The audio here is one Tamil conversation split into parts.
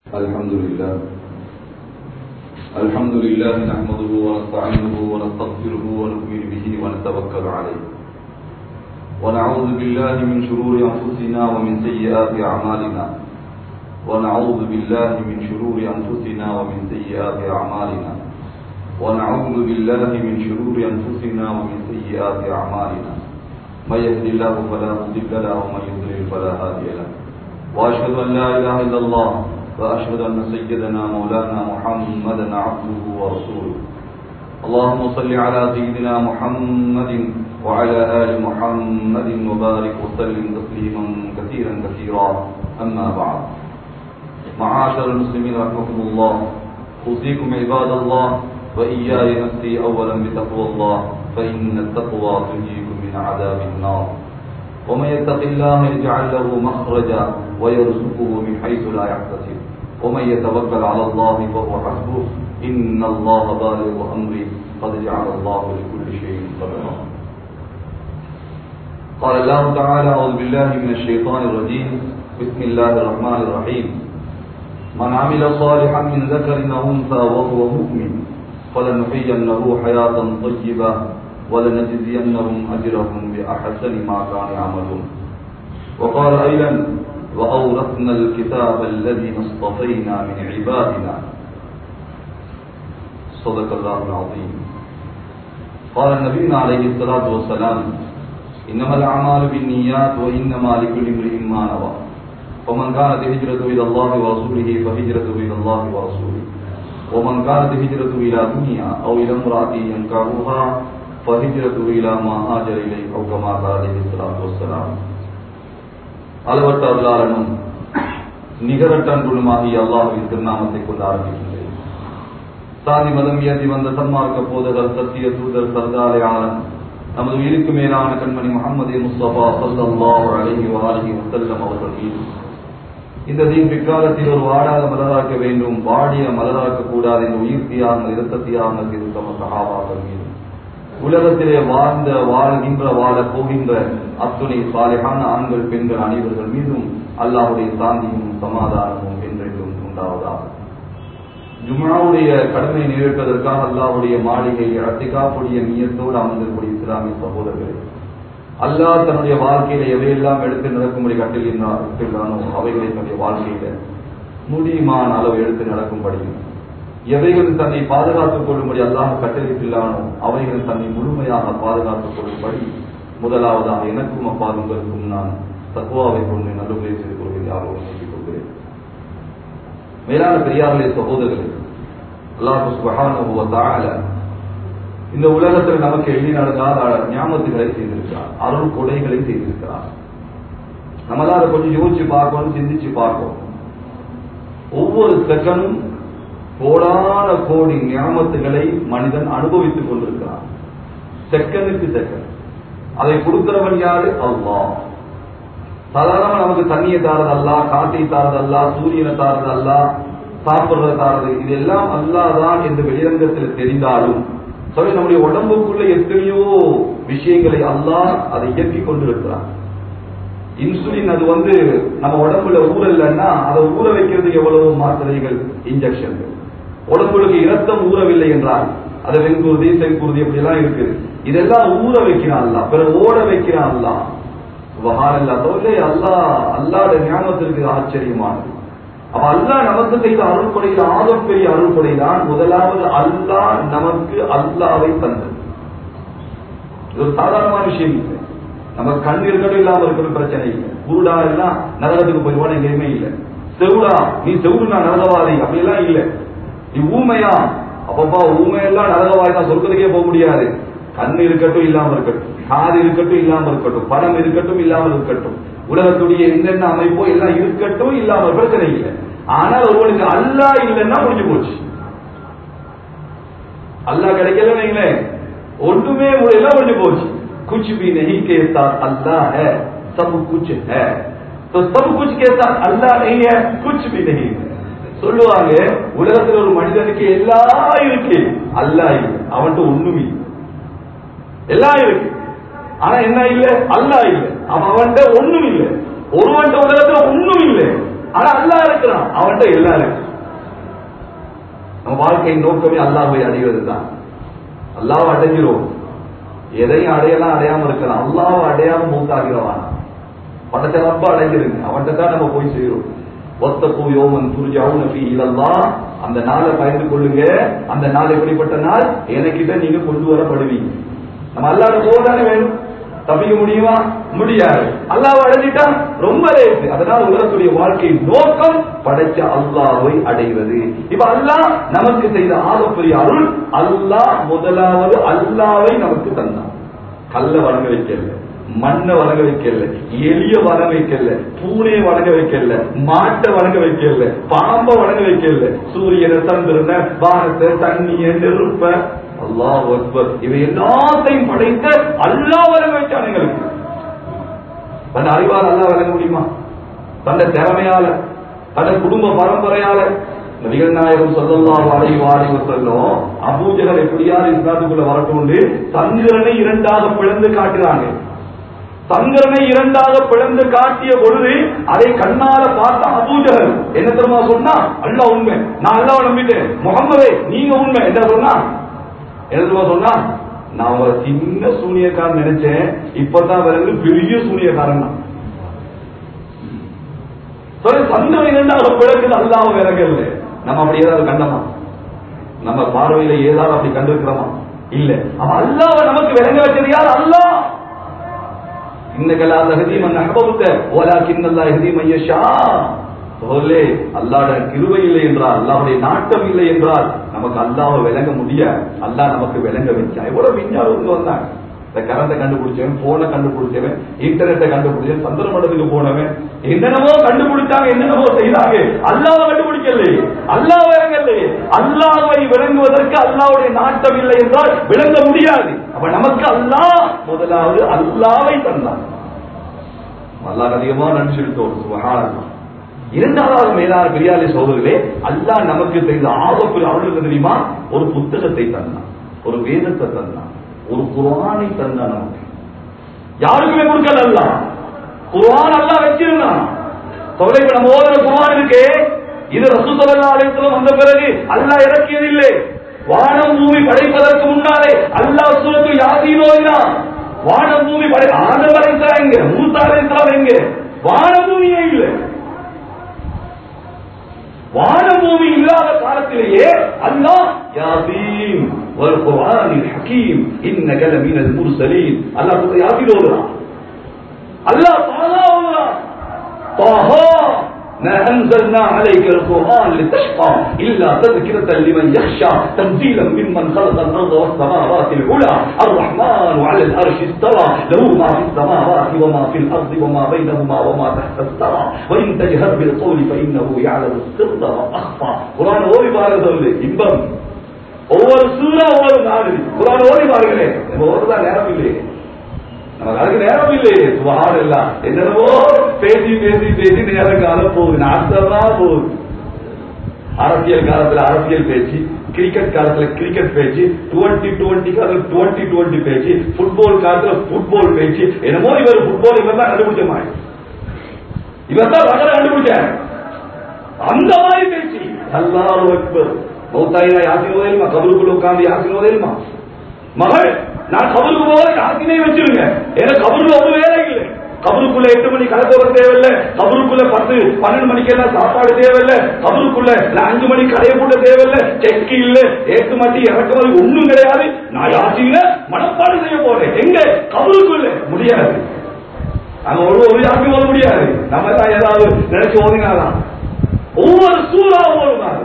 الحمد لله الحمد لله نحمده ونستعينه ونستغفره ونؤمن به ونتوكل عليه ونعوذ بالله من شرور أنفسنا ومن سيئات أعمالنا ونعوذ بالله من شرور أنفسنا ومن سيئات أعمالنا ونعوذ بالله من شرور أنفسنا ومن سيئات أعمالنا من يهد الله فلا مضل له ومن يضلل فلا هادي له وأشهد أن لا إله إلا الله وأشهد أن سيدنا مولانا محمدا عبده ورسوله اللهم صل على سيدنا محمد وعلى آل محمد وبارك وسلم تسليما كثيرا كثيرا أما بعد معاشر المسلمين رحمكم الله أوصيكم عباد الله وإياي نفسي أولا بتقوى الله فإن التقوى تنجيكم من عذاب النار ومن يتق الله يجعل له مخرجا ويرزقه من حيث لا يحتسب ومن يتوكل على الله فهو حسبه إن الله بالغ أمري قد جعل الله لكل شيء قدرا قال الله تعالى أعوذ بالله من الشيطان الرجيم بسم الله الرحمن الرحيم من عمل صالحا من ذكر أو أنثى وهو مؤمن فلنحيينه حياة طيبة ولنجزينهم أجرهم بأحسن ما كانوا يعملون وقال أيضا وأورثنا الكتاب الذي اصطفينا من عبادنا صدق الله العظيم قال النبي عليه الصلاة والسلام إنما الأعمال بالنيات وإنما لكل امرئ ما نوى ومن كانت هجرته إلى الله ورسوله فهجرته إلى الله ورسوله ومن كانت هجرته إلى دنيا أو إلى امرأة ينكحها فهجرته إلى ما هاجر إليه أو كما قال عليه الصلاة والسلام அளவற்ற அருளாளனும் நிகரட்ட அன்புமாகிய அல்லாஹுவின் திருநாமத்தை கொண்டு ஆரம்பிக்கின்றேன் சாதி மதம் ஏந்தி வந்த சன்மார்க்க போதகர் சத்திய தூதர் சர்தாலே ஆலன் நமது உயிருக்கு மேலான கண்மணி முகமது முஸ்தபா சல்லாஹு அலஹி வாலி வசல்லம் அவர்கள் மீது இந்த தீன் பிற்காலத்தில் ஒரு வாடாத மலராக்க வேண்டும் வாடிய மலராக்க கூடாது என்று உயிர் தியாகங்கள் இரத்த தியாகங்கள் இருக்கும் சகாபாக்கள் மீது உலகத்திலே வாழ்ந்த வாழ்கின்ற வாழ போகின்ற அத்துணை சாலையான ஆண்கள் பெண்கள் அனைவர்கள் மீதும் அல்லாஹுடைய சாந்தியும் சமாதானமும் என்றென்றும் உண்டாவதாக ஜும்மாவுடைய கடமை நிறைவேற்றுவதற்காக அல்லாஹுடைய மாளிகை அத்திகாப்புடைய நீயத்தோடு அமர்ந்திருக்கூடிய இஸ்லாமிய சகோதரர்களே அல்லாஹ் தன்னுடைய வாழ்க்கையில எவையெல்லாம் எடுத்து நடக்கும்படி கட்டில்லானோ அவைகளை தன்னுடைய வாழ்க்கையில முடியுமான அளவு எடுத்து நடக்கும்படியும் எவைகள் தன்னை பாதுகாத்துக் கொள்ளும்படி அல்லாஹ் கட்டளையிட்டுள்ளானோ அவைகள் தன்னை முழுமையாக பாதுகாத்துக் கொள்ளும்படி முதலாவதாக எனக்கும் அப்பா உங்களுக்கும் நான் தக்குவாவை கொண்டு நல்லுமுறை செய்து கொள்வதை யாரோடு நோக்கிக் கொள்கிறேன் மேலான பெரியார்களே சகோதரர்களே அல்லாஹு சுபகான இந்த உலகத்தில் நமக்கு எழுதி நடந்தால் ஞாபகத்துகளை செய்திருக்கிறார் அருள் கொடைகளை செய்திருக்கிறார் நம்மளால அதை கொஞ்சம் யோசிச்சு பார்க்கணும் சிந்திச்சு பார்க்கணும் ஒவ்வொரு செகண்டும் கோடான கோடி ஞாபகத்துகளை மனிதன் அனுபவித்துக் கொண்டிருக்கிறான் செகண்டுக்கு செகண்ட் அதை கொடுக்கிறவன் யாரு அல்லா சாதாரண நமக்கு தண்ணியை தாரது அல்ல காற்றை தாரது அல்ல சூரியனை தாரது அல்ல சாப்பிடுறத தாரது இதெல்லாம் அல்லாதான் என்று வெளிரங்கத்தில் தெரிந்தாலும் சரி நம்முடைய உடம்புக்குள்ள எத்தனையோ விஷயங்களை அல்லாஹ் அதை இயக்கிக் கொண்டிருக்கிறான் இன்சுலின் அது வந்து நம்ம உடம்புல ஊறலன்னா அதை ஊற வைக்கிறதுக்கு எவ்வளவு மாத்திரைகள் இன்ஜெக்ஷன்கள் உடம்புக்கு இரத்தம் ஊறவில்லை என்றால் அது வெண்குருதி செங்குருதி அப்படி எல்லாம் இருக்குது இதெல்லாம் ஊற வைக்கிறான் அல்ல பிறகு ஓட வைக்கிறான் அல்ல வகாரல்லா தொல்லை அல்லா அல்லாட ஞாபகத்திற்கு ஆச்சரியமானது அப்ப அல்லா நமக்கு செய்த அருள் கொடையில் ஆகம் பெரிய அருள் கொடைதான் முதலாவது அல்லா நமக்கு அல்லாவை தந்தது இது ஒரு சாதாரணமான விஷயம் இல்லை நம்ம கண் இருக்கட்டும் இல்லாம இருக்கணும் பிரச்சனை இல்லை குருடா எல்லாம் நரகத்துக்கு போயிடுவான் எங்கேயுமே இல்லை செவுடா நீ செவுடு நான் நரகவாதி அப்படியெல்லாம் இல்லை நீ ஊமையா அப்பப்பா ஊமையெல்லாம் நரகவாய் தான் சொர்க்கத்துக்கே போக முடியாது கண் இருக்கட்டும் இல்லாம இருக்கட்டும் காது இருக்கட்டும் இல்லாம இருக்கட்டும் பணம் இருக்கட்டும் இல்லாமல் இருக்கட்டும் உலகத்துடைய என்னென்ன அமைப்போ எல்லாம் இருக்கட்டும் இல்லாம பிரச்சனை இல்லை ஆனால் ஒருவனுக்கு அல்லா இல்லைன்னா முடிஞ்சு போச்சு அல்லா கிடைக்கல வைங்களேன் ஒன்றுமே எல்லாம் முடிஞ்சு போச்சு कुछ भी नहीं के साथ अल्लाह है सब कुछ है तो सब कुछ के साथ अल्लाह नहीं है कुछ भी नहीं है சொல்லுவாங்க உலகத்தில் ஒரு மனிதனுக்கு எல்லாம் இருக்கு அல்லா இல்லை அவன்கிட்ட ஒண்ணுமே எல்லாம் இருக்கு ஆனா என்ன இல்ல அல்லா இல்ல அவன் அவன்கிட்ட ஒண்ணும் இல்ல ஒருவன்ட்ட உலகத்துல ஒண்ணும் இல்ல ஆனா அல்லா இருக்கிறான் அவன்கிட்ட எல்லாம் இருக்கு வாழ்க்கையின் நோக்கமே அல்லாஹ்வை அடைவதுதான் அல்லாஹ் அடைஞ்சிரும் எதையும் அடையலாம் அடையாம இருக்கலாம் அல்லாஹ் அடையாம மூத்தாகிறவான் படத்தை ரொம்ப அடைஞ்சிருங்க அவன்கிட்ட தான் நம்ம போய் செய்யறோம் ஒத்தப்பு யோமன் துர்ஜாவும் நபி இல்லல்லா அந்த நாளை பயந்து கொள்ளுங்க அந்த நாள் எப்படிப்பட்ட நாள் எனக்கிட்ட நீங்க கொண்டு வரப்படுவீங்க நம்ம அல்லாத போதானே வேணும் தப்பிக்க முடியுமா முடியாது அல்லாஹ் அடைஞ்சிட்டா ரொம்ப லேசு அதனால உலகத்துடைய வாழ்க்கை நோக்கம் படைச்ச அல்லாஹ்வை அடைவது இப்ப அல்லாஹ் நமக்கு செய்த ஆகப்பெரிய அருள் அல்லாஹ் முதலாவது அல்லாவை நமக்கு தந்தான் கல்ல வணங்க வைக்கல மண்ணை வணங்க வைக்கல எலிய வணங்க வைக்கல பூனையை வணங்க வைக்கல மாட்டை வணங்க வைக்கல பாம்பை வணங்க வைக்கல சூரியனை சந்திரனை வானத்தை தண்ணிய நெருப்ப அல்லாஹ் அக்பர் இவை எல்லாத்தையும் படைத்த அல்லாஹ் வணங்க வச்சான் எங்களுக்கு தன் அறிவால் அல்லாஹ் வழங்க முடியுமா தன்னை திறமையால தன்னை குடும்ப பரம்பரையால நபிகள் நாயகம் சொல்லலாம் அலை வாரி வசல்லும் அபூஜகர் எப்படியாவது இஸ்லாத்துக்குள்ள வரட்டும் சந்திரனை இரண்டாக பிளந்து காட்டுறாங்க சந்திரனை இரண்டாக பிளந்து காட்டிய பொழுது அதை கண்ணால பார்த்த அபூஜகர் என்ன தெரியுமா சொன்னா அல்லா உண்மை நான் அல்லாஹ் நம்பிட்டேன் முகமதே நீங்க உண்மை என்ன சொன்னா என்ன தெரியுமா சொன்னா நான் ஒரு சின்ன சூனியக்காரன் நினைச்சேன் இப்பதான் விலங்கு பெரிய சூனியக்காரன் தான் சொல்லி சந்திரன் இரண்டாக பிளக்குது அல்லாஹ் விலகல்ல நம்ம அப்படி ஏதாவது கண்டமா நம்ம பார்வையில ஏதாவது அப்படி கண்டிருக்கிறோமா இல்ல அவன் அல்லாஹ் நமக்கு விளங்க வச்சது யார் அல்லாஹ் இன்னக லா தஹதி மன் அஹ்பப்த வலாகின் அல்லாஹ் யஹதி மன் யஷா சொல்லே அல்லாஹ்வுடைய கிருபை இல்லை என்றால் அல்லாஹ்வுடைய நாட்டம் இல்லை என்றால் நமக்கு அல்லாஹ்வை விளங்க முடிய அல்லாஹ் நமக்கு விளங்க வச்சா எவ்வளவு விஞ்ஞானம் வந்தாங்க இந்த கரண்ட கண்டுபிடிச்சவன் போனை கண்டுபிடிச்சவன் இன்டர்நெட்டை கண்டுபிடிச்சவன் சந்திர மண்டலத்துக்கு போனவன் என்னென்னவோ கண்டுபிடிச்சாங்க என்னென்னவோ செய்தாங்க அல்லாஹ் கண்டுபிடிக்கலையே அல்லாஹ் விளங்கலையே அல்லாஹ்வை விளங்குவதற்கு அல்லாஹ்வுடைய நாட்டம் இல்லை என்றால் விளங்க முடியாது அப்ப நமக்கு அல்லாஹ் முதலாவது அல்லாவை தந்தான் அல்லாஹ் அதிகமா நன்றி செலுத்தோம் சுபஹானல்லாஹ் இரண்டாவது மேலான பெரியாலே சோதர்களே அல்லாஹ் நமக்கு செய்த ஆபத்து அவர்களுக்கு தெரியுமா ஒரு புத்தகத்தை தந்தான் ஒரு வேதத்தை தந்தான் ஒரு குர்ஆனை தந்தான் நமக்கு யாருக்குமே கொடுக்கல அல்ல குர்ஆன் அல்லாஹ் வச்சிருந்தான் தொலை இப்ப நம்ம ஓதுற குர்ஆன் இருக்கே இது ரசூல் ஸல்லல்லாஹு அலைஹி வஸல்லம் வந்த பிறகு அல்லாஹ் இறக்கியதில்லை வானம் பூமி படைப்பதற்கு முன்னாலே அல்லாஹ் சூரத்து யாசீன் ஓதினான் வானம் பூமி படை ஆதம் அலைஹிஸ்ஸலாம் எங்க மூசா அலைஹிஸ்ஸலாம் எங்க வானம் பூமியே இல்லை வானபூமி இல்லாத காலத்திலேயே அல்லாஹ் யாசீன் வல் குர்ஆனில் ஹகீம் இன்னக லமினல் முர்சலீன் அல்லாஹ் சொல்ற யாசீன் ஓதுறான் அல்லாஹ் தாலா ஓதுறான் طه ما أنزلنا عليك القرآن لتشقى إلا تذكرة لمن يخشى تنزيلا ممن خلق الأرض والسماوات العلى الرحمن على الأرش استوى له ما في السماوات وما في الأرض وما بينهما وما تحت الثرى وإن تجهر بالقول فإنه يعلم السر وأخفى قرآن ஓதி பாருங்கள் இன்பம் ஒவ்வொரு சூறா ஒவ்வொரு நாடு குரான் ஓதி பாருங்களேன் நம்ம ஓதுதான் நேரம் இல்லையே நமக்கு அதுக்கு நேரம் இல்லையே சுபஹான் இல்ல என்னென்னவோ பேசி பேசி பேசி நேரம் காலம் போகுது நாட்டமா போகுது அரசியல் காலத்துல அரசியல் பேச்சு கிரிக்கெட் காலத்துல கிரிக்கெட் பேச்சு டுவெண்ட்டி டுவெண்ட்டி காலத்துல டுவெண்ட்டி டுவெண்ட்டி பேச்சு ஃபுட்பால் காலத்துல ஃபுட்பால் பேச்சு என்னமோ இவர் ஃபுட்பால் இவர் தான் கண்டுபிடிச்ச மாதிரி இவர் தான் ரகரை கண்டுபிடிச்சார் அந்த மாதிரி பேச்சு அல்லாஹ் அக்பர் மௌத்தாயினா யாசின் ஓதையுமா கபருக்குள்ள உட்கார்ந்து யாசின் ஓதையுமா மகள் நான் கபருக்கு போக யாசினே வச்சிருங்க ஏன்னா கபருக்கு ஒரு வேலை இல்லை கபருக்குள்ள எட்டு மணி கலக்க தேவையில்லை கபருக்குள்ள பத்து பன்னெண்டு மணிக்கு எல்லாம் சாப்பாடு தேவையில்லை கபருக்குள்ள நான் அஞ்சு மணி கடையை போட்ட தேவையில்லை செக்கு இல்ல ஏற்றுமதி இறக்குமதி ஒண்ணும் கிடையாது நான் யாசின மனப்பாடு செய்ய போறேன் எங்க கபருக்குள்ள முடியாது அங்க ஒரு ஒரு யாருக்கும் ஓத முடியாது நம்ம தான் ஏதாவது நினைச்சு ஓதினாதான் ஒவ்வொரு சூறா ஒவ்வொரு மாதிரி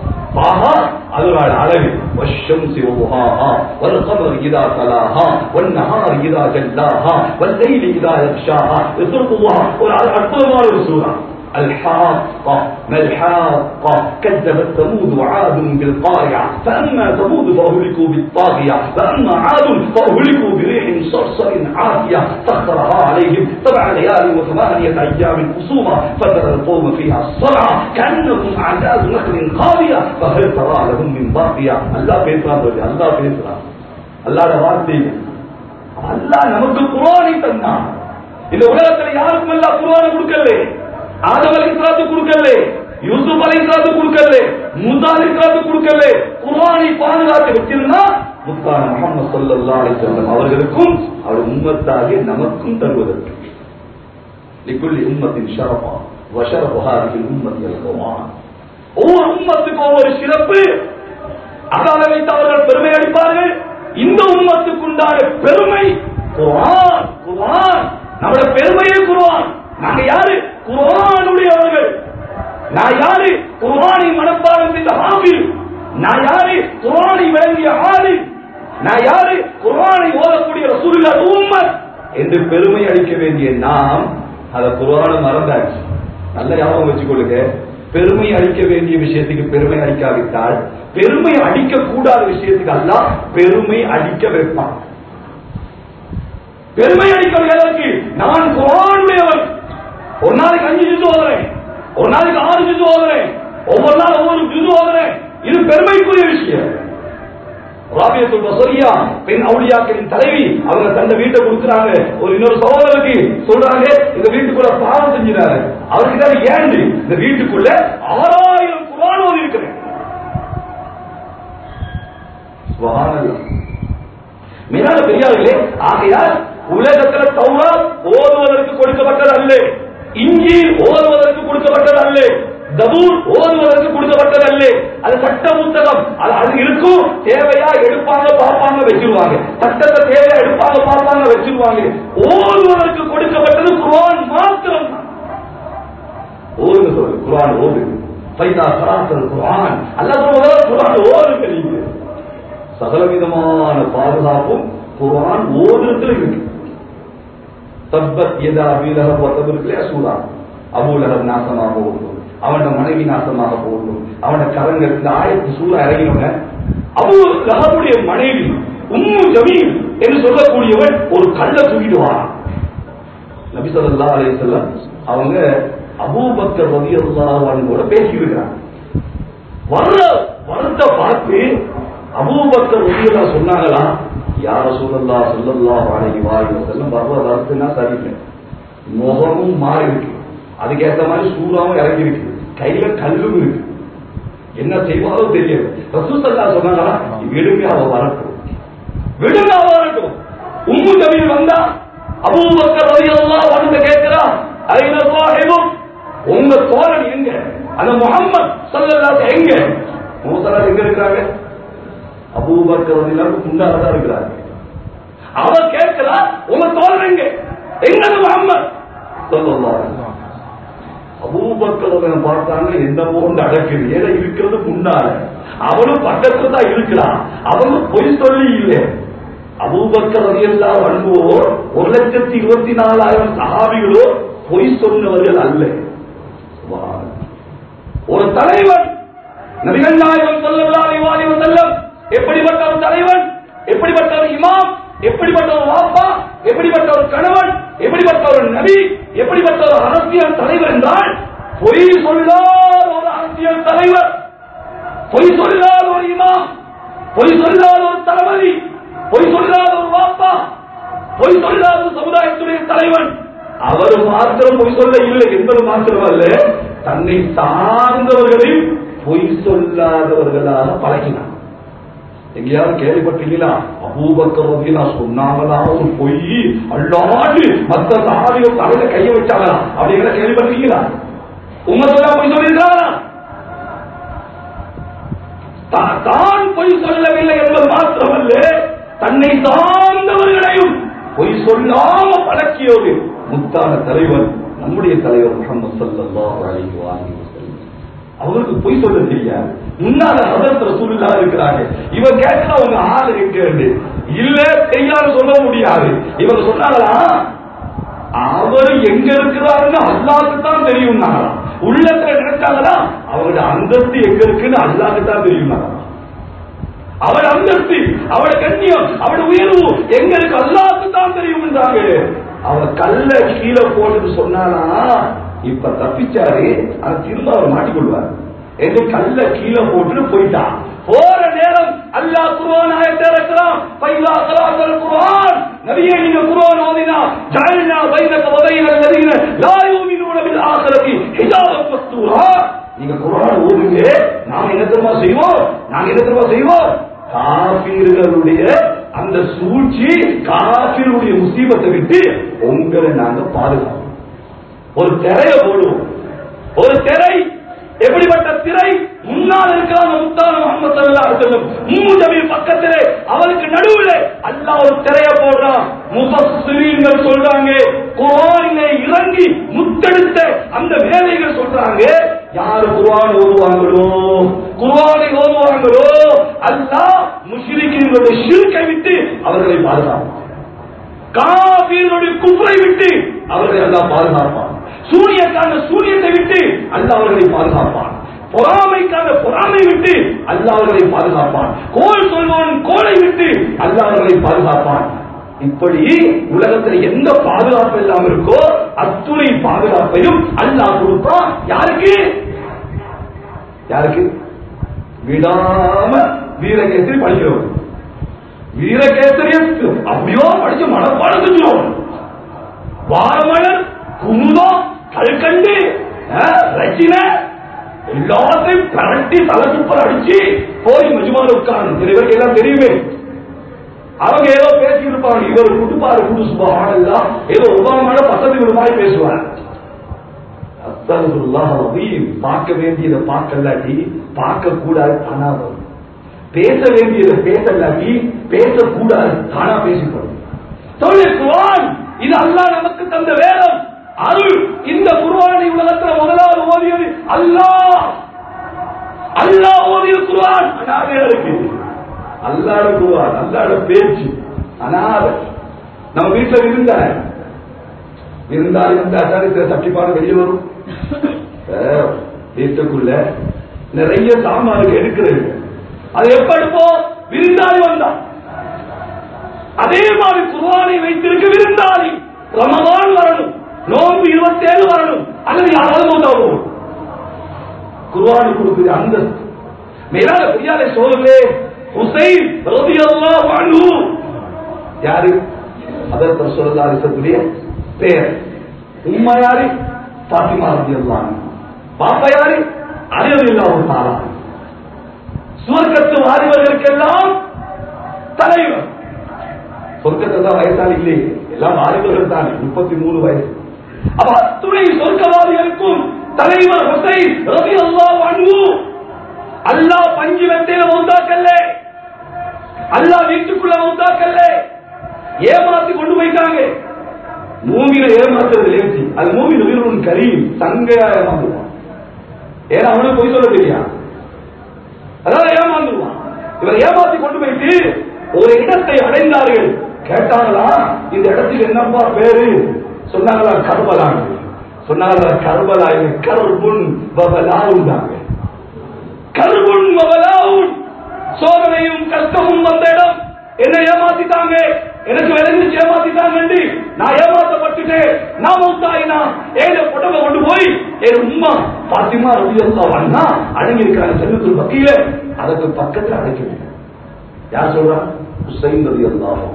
طه அதோட அழகு والشمس وضحاها والقمر إذا تلاها والنهار إذا جلاها والليل إذا يغشاها يصرف الله والأرض ஒரு சூறா الحاقة ما الحاقة كذبت ثمود وعاد بالقارعة فأما ثمود فأهلكوا بالطاغية وأما عاد فأهلكوا بريح صرصر عاتية سخرها عليهم سبع ليال وثمانية أيام حسوما فترى القوم فيها صرعى كأنهم أعداد نخل خاوية فهل ترى لهم من باقية الله பேசுறான் الله பேசுறான் அல்லாத வார்த்தை அல்லாஹ் நமக்கு குரானை தந்தான் இந்த உலகத்துல யாருக்கும் எல்லாம் குரானை கொடுக்கல ஆதம் அலைஹிஸ்ஸலாத்து கொடுக்கல யூசுப் அலைஹிஸ்ஸலாத்து கொடுக்கல மூசா அலைஹிஸ்ஸலாத்து கொடுக்கல குர்ஆனை பாதுகாத்து வச்சிருந்தா முத்தான முகமது ஸல்லல்லாஹு அலைஹி வஸல்லம் அவர்களுக்கும் அவர் உம்மத்தாகிய நமக்கும் தருவதற்கு லிக்குல்லி உம்மத்தின் ஷரஃபா வஷரஃபு ஹாதிஹி உம்மத்தி அல்-குர்ஆன் ஒவ்வொரு உம்மத்துக்கும் ஒவ்வொரு சிறப்பு அதால வைத்து அவர்கள் பெருமை அளிப்பார்கள் இந்த உம்மத்துக்கு உண்டான பெருமை குர்ஆன் குர்ஆன் நம்மளோட பெருமையே குர்ஆன் நாங்க யாரு குர்ஆனுடையவர்கள் நான் யாரு குர்ஆனை மனப்பாடம் செய்த ஹாஃபில் நான் யாரு குர்ஆனை விளங்கிய ஆலிம் நான் யாரு குர்ஆனை ஓதக்கூடிய ரசூலுல்லாஹ் உம்மத் என்று பெருமை அளிக்க வேண்டிய நாம் அத குர்ஆனை மறந்தாச்சு நல்ல ஞாபகம் வச்சுக்கொள்ளுங்க பெருமை அளிக்க வேண்டிய விஷயத்துக்கு பெருமை அளிக்காவிட்டால் பெருமை அடிக்க கூடாத விஷயத்துக்கு அல்ல பெருமை அடிக்க வைப்பான் பெருமை அடிக்க எதற்கு நான் குரானுடையவன் ஒரு நாளைக்கு அஞ்சு ஜிசு ஓதுறேன் ஒரு நாளைக்கு ஆறு ஜிசு ஓதுறேன் ஒவ்வொரு நாள் ஒவ்வொரு ஜிசு ஓதுறேன் இது பெருமைக்குரிய விஷயம் ராபியத்துல் பசரியா பெண் அவுளியாக்களின் தலைவி அவங்க தந்த வீட்டை கொடுக்குறாங்க ஒரு இன்னொரு சகோதரருக்கு சொல்றாங்க இந்த வீட்டுக்குள்ள பாவம் செஞ்சிடாரு அவருக்கு தான் ஏண்டு இந்த வீட்டுக்குள்ள ஆறாயிரம் குரான் ஓதி இருக்கிறேன் சுபஹானல்லாஹ். மேலான பெரியார்களே ஆகையால் உலகத்துல தௌரா ஓதுவதற்கு கொடுக்கப்பட்டது அல்ல இஞ்சி ஓதுவதற்கு கொடுக்கப்பட்டது அல்ல தபூர் ஓதுவதற்கு கொடுக்கப்பட்டது அல்ல அது சட்ட புத்தகம் அது அது இருக்கும் தேவையா எடுப்பாங்க பார்ப்பாங்க வச்சிருவாங்க சட்டத்தை தேவையா எடுப்பாங்க பார்ப்பாங்க வச்சிருவாங்க ஓதுவதற்கு கொடுக்கப்பட்டது குர்ஆன் மாத்திரம் தான் ஓதுங்க சொல்லு குர்ஆன் ஓது பைதா சராசல் குர்ஆன் அல்லாஹ் சொல்லுவாங்க குர்ஆன் ஓதுங்க நீங்க சகலவிதமான பாதுகாப்பும் குர்ஆன் ஓதுறதுல இருக்கு தப்பத் எதா அபீலக ஒத்தது இல்லையா சூரா அபூலகர் நாசமாக போகட்டும் அவனோட மனைவி நாசமாக போகட்டும் அவனோட கரங்கள் இந்த ஆயத்து சூறா இறங்கினவங்க அபூ லஹபுடைய மனைவி உம்மு ஜமீல் என்று சொல்லக்கூடியவன் ஒரு கள்ள தூக்கிட்டு வாரான் நபி ஸல்லல்லாஹு அலைஹி வஸல்லம் அவங்க அபூபக்கர் ரலியல்லாஹு அன்ஹு கூட பேசி இருக்கிறாங்க வர்ற வரத்த பார்த்து அபூபக்கர் ரலியல்லா சொன்னாங்களா யார சூழல்லா சொல்லல்லா அலைஹி வாரி வஸல்லம் வர்ற வரத்துனா சரியில்லை முகமும் மாறி இருக்கு அதுக்கேற்ற மாதிரி சூறாவும் இறங்கி இருக்கு கையில கல்லும் இருக்கு என்ன செய்வாரோ தெரியாது ரசூசல்லா சொன்னாங்களா விடுங்க அவ வரட்டும் விடுங்க அவ வரட்டும் உம்மு ஜமீல் வந்தா அபூபக்கர் ரலியல்லாஹு அன்ஹு கேட்கிறா ஐன சாஹிபும் உங்க தோழன் எங்க அந்த முகம்மது ஸல்லல்லாஹு எங்க மூசலா எங்க இருக்கிறாங்க அபூபக்கர் ரலியல்லாஹு முன்னால தான் இருக்கிறாங்க அவ கேட்கிறா உங்க தோழன் எங்க எங்க அந்த முகம்மது ஸல்லல்லாஹு அலைஹி வஸல்லம் அபூபக்கர் அவன் பார்த்தாங்க என்ன போன்று அடக்குது ஏன்னா இருக்கிறது முன்னால அவனும் பக்கத்துல தான் இருக்கிறான் அவங்க பொய் சொல்லி இல்லை அபூபக்கர் ரலியல்லாஹு அன்ஹு ஒரு லட்சத்தி இருபத்தி நாலாயிரம் சஹாபிகளோ பொய் சொன்னவர்கள் அல்ல சுப்ஹானல்லாஹ். ஒரு தலைவன் நபிகள் நாயகம் ஸல்லல்லாஹு அலைஹி வஸல்லம் எப்படிப்பட்ட ஒரு தலைவன் எப்படிப்பட்ட ஒரு இமாம் எப்படிப்பட்ட ஒரு வாப்பா எப்படிப்பட்ட ஒரு கணவன் எப்படிப்பட்ட ஒரு நபி எப்படிப்பட்ட ஒரு அரசியல் தலைவர் என்றால் பொய் சொல்லாத ஒரு அரசியல் தலைவர் பொய் சொல்லாத ஒரு இமாம் பொய் சொல்லாத ஒரு தளபதி பொய் சொல்லாத ஒரு வாப்பா பொய் சொல்லாத ஒரு சமுதாயத்துடைய தலைவன் அவர் மாத்திரம் பொய் சொல்ல இல்லை என்பது மாத்திரம் அல்ல தன்னை சார்ந்தவர்களையும் பொய் சொல்லாதவர்களாக பழகினார் எங்கேயாவது கேள்விப்பட்டீங்களா அபூபக்கர் ரலியல்லா சொன்னாங்களா ஒரு பொய் அல்லாது மத்த சாதிகள் தலையில கைய வச்சாங்களா அப்படிங்கிற கேள்விப்பட்டீங்களா உம்மத்தெல்லாம் பொய் சொல்லியிருக்காரா தா- தான் பொய் சொல்லவில்லை என்பது மாத்திரமல்ல தன்னை சார்ந்தவர்களையும் பொய் சொல்லாம பழக்கியோடு முத்தான தலைவர் நம்முடைய தலைவர் முகமது ஸல்லல்லாஹு அலைஹி வஸல்லம் அவருக்கு பொய் சொல்ல தெரியாது முன்னால ஹதரத் ரசூலுல்லா இருக்கிறாங்க இவன் கேட்டா உங்க ஆள் இருக்கு இல்ல தெரியாது சொல்ல முடியாது இவங்க சொன்னாங்களா அவர் எங்க இருக்கிறாருன்னு அல்லாஹ்க்கு தான் தெரியும் உள்ளத்துல நினைச்சாங்களா அவரோட அந்தஸ்து எங்க இருக்குன்னு அல்லாஹ்க்கு தான் தெரியும் அவட அந்தஸ்து அவட கண்ணியம் அவட உயர்வு எங்க இருக்கு அல்லாஹ்க்கு தான் தெரியும் என்றாங்க அவர் கல்ல கீழே போட்டுட்டு சொன்னானா இப்ப தப்பிச்சாரு ஆனா திரும்ப அவர் மாட்டிக்கொள்வார் என்று கல்ல கீழே போட்டுட்டு போயிட்டான் போற நேரம் அல்லாஹ் குர்ஆன் ஆயத்தை இறக்குறான் பைலா கலாசல் குர்ஆன் நபியே நீங்க குர்ஆன் ஓதினா ஜஅல்னா பைனக வ பைன அல்லதீன லா யூமினூன பில் ஆখিরাতি ஹிஜாபன் மஸ்தூரா நீங்க குரான் ஓதுங்க நாம என்ன தெரியுமா செய்வோம் நாங்க என்ன தெரியுமா செய்வோம் காபீர்களுடைய அந்த சூழ்ச்சி காபீர்களுடைய முசீபத்தை விட்டு உங்களை நாங்க பாதுகாப்போம் ஒரு திரைய போடுவோம் ஒரு திரை எப்படிப்பட்ட திரை முன்னால் இருக்கிறாங்க முத்தான முகமது சல்லா செல்லும் மூஜபி பக்கத்திலே அவருக்கு நடுவில் அல்லாஹ் ஒரு திரைய போடுறான் முஃபஸ்ஸிரீன்கள் சொல்றாங்க குர்ஆனிலே இறங்கி முத்தெடுத்த அந்த வேலைகள் சொல்றாங்க யாரு குர்ஆன் ஓதுவாங்களோ குர்ஆனை ஓதுவாங்களோ அல்லாஹ் முஷ்ரிக்கீன்களுடைய ஷிர்க்கை விட்டு அவர்களை பாதுகாப்பான் காபீர்களுடைய குஃப்ரை விட்டு அவர்களை அல்லாஹ் பாதுகாப்பான் சூரியக்கான சூரியத்தை விட்டு அல்லாஹ் அவர்களை பாதுகாப்பான் பொறாமைக்கான பொறாமை விட்டு அல்லாஹ் அவர்களை பாதுகாப்பான் கோல் சொல்வான் கோலை விட்டு அல்லாஹ் அவர்களை பாதுகாப்பான் இப்படி உலகத்தில் எந்த பாதுகாப்பு எல்லாம் இருக்கோ அத்துணை பாதுகாப்பையும் அல்லாஹ் கொடுப்பான் யாருக்கு யாருக்கு விடாம வீரகேசரி படிக்கிறவங்க வீரகேசரியம் அப்படியோ படிச்சு மனப்பாடம் செஞ்சோம் வாரமலர் குமுதம் கல்கண்டு ரச்சின எல்லாத்தையும் பரட்டி தலை துப்பல் அடிச்சு போய் மஜுமால உட்காரணும் சில பேருக்கு எல்லாம் தெரியுமே அவங்க ஏதோ பேசி இருப்பாங்க இவர் குடுப்பாரு குடு சுபஹானல்லாஹ் ஏதோ உபமான வசதி விடுமாய் பேசுவார் அஸ்தகுல்லாஹ் அலீம் பார்க்க வேண்டியதை பார்க்கலாட்டி பார்க்க கூடாது தானா வரும் பேச வேண்டியதை பேசலாட்டி பேசக்கூடாது தானா பேசிப்படும் தொழில் குர்ஆன் இது அல்லாஹ் நமக்கு தந்த வேதம் அருள் இந்த குர்ஆனை உலகத்துல முதலாவது ஓதியது அல்லாஹ் அல்லாஹ் ஓதிய குர்ஆன் அனாதையா இருக்கு அல்லாட குர்ஆன் அல்லாட பேச்சு அனாதை நம்ம வீட்டுல இருந்தா இருந்தால் இருந்தா தான் சில தட்டிப்பாடு வெளியே வரும் அஹ், வீட்டுக்குள்ள நிறைய சாமான்கள் எடுக்கிறது அது எப்ப எடுப்போம் விருந்தாளி வந்தான் அதே மாதிரி குர்ஆனை வைத்திருக்க விருந்தாளி ரமதான் வரணும் நோன்பு இருபத்தேழு வரணும் அல்லது யாராவது மௌத்தாகும் குர்ஆன் கொடுக்குது அந்த மேலான பெரியாரை சோழர்களே ஹுசைன் ரலியல்லாஹு அன்ஹு யாரு அதற்கு ரசூலுல்லாஹி அலைஹி பேர் உம்மா யாரு பாத்திமா ரலியல்லாஹு அன்ஹா பாப்பா யாரு அலி ரலியல்லாஹு தஆலா சுவர்க்கத்து வாரிவர்களுக்கெல்லாம் தலைவர் சொர்க்கத்தை தான் வயசாளி இல்லையே எல்லாம் வாலிபர்கள் தானே முப்பத்தி மூணு வயசு அப்ப அத்துணை சொர்க்கவாதிகளுக்கும் தலைவர் ஹுசைன் ரவி அல்லாஹ் அன்பு அல்லாஹ் பஞ்சு வெத்தையில மௌத்தாக்கல்ல அல்லாஹ் வீட்டுக்குள்ள மௌத்தாக்கல்ல ஏமாத்தி கொண்டு போயிட்டாங்க மூமின ஏமாத்துறது லேசி அது மூமின் உயிரின் கரீம் சங்கையா ஏமாந்துவான் ஏன்னா அவனுக்கு போய் சொல்ல தெரியாது அதாவது ஏமாந்துருவான் இவர் ஏமாத்தி கொண்டு போயிட்டு ஒரு இடத்தை அடைந்தார்கள் கேட்டாங்களா இந்த இடத்துக்கு என்னப்பா பேரு சொன்னாங்களா கர்பலா சொன்னாங்களா கர்பலா இல்ல கர்புன் பபலாவுண்டாங்க கர்புன் பபலாவுன் சோதனையும் கஷ்டமும் வந்த இடம் என்ன ஏமாத்திட்டாங்க எனக்கு விளைஞ்சிச்சு ஏமாத்திட்டாங்க நான் ஏமாத்தப்பட்டுட்டேன் நான் மௌத்தாயினா ஏழு புடவை கொண்டு போய் என் உம்மா பாத்திமா ரவி அல்லா வண்ணா அடங்கி இருக்கிறாங்க செல்லத்தில் பக்கியில அதுக்கு பக்கத்துல அடைக்க யார் சொல்றா ஹுசைன் ரவி அல்லாஹ்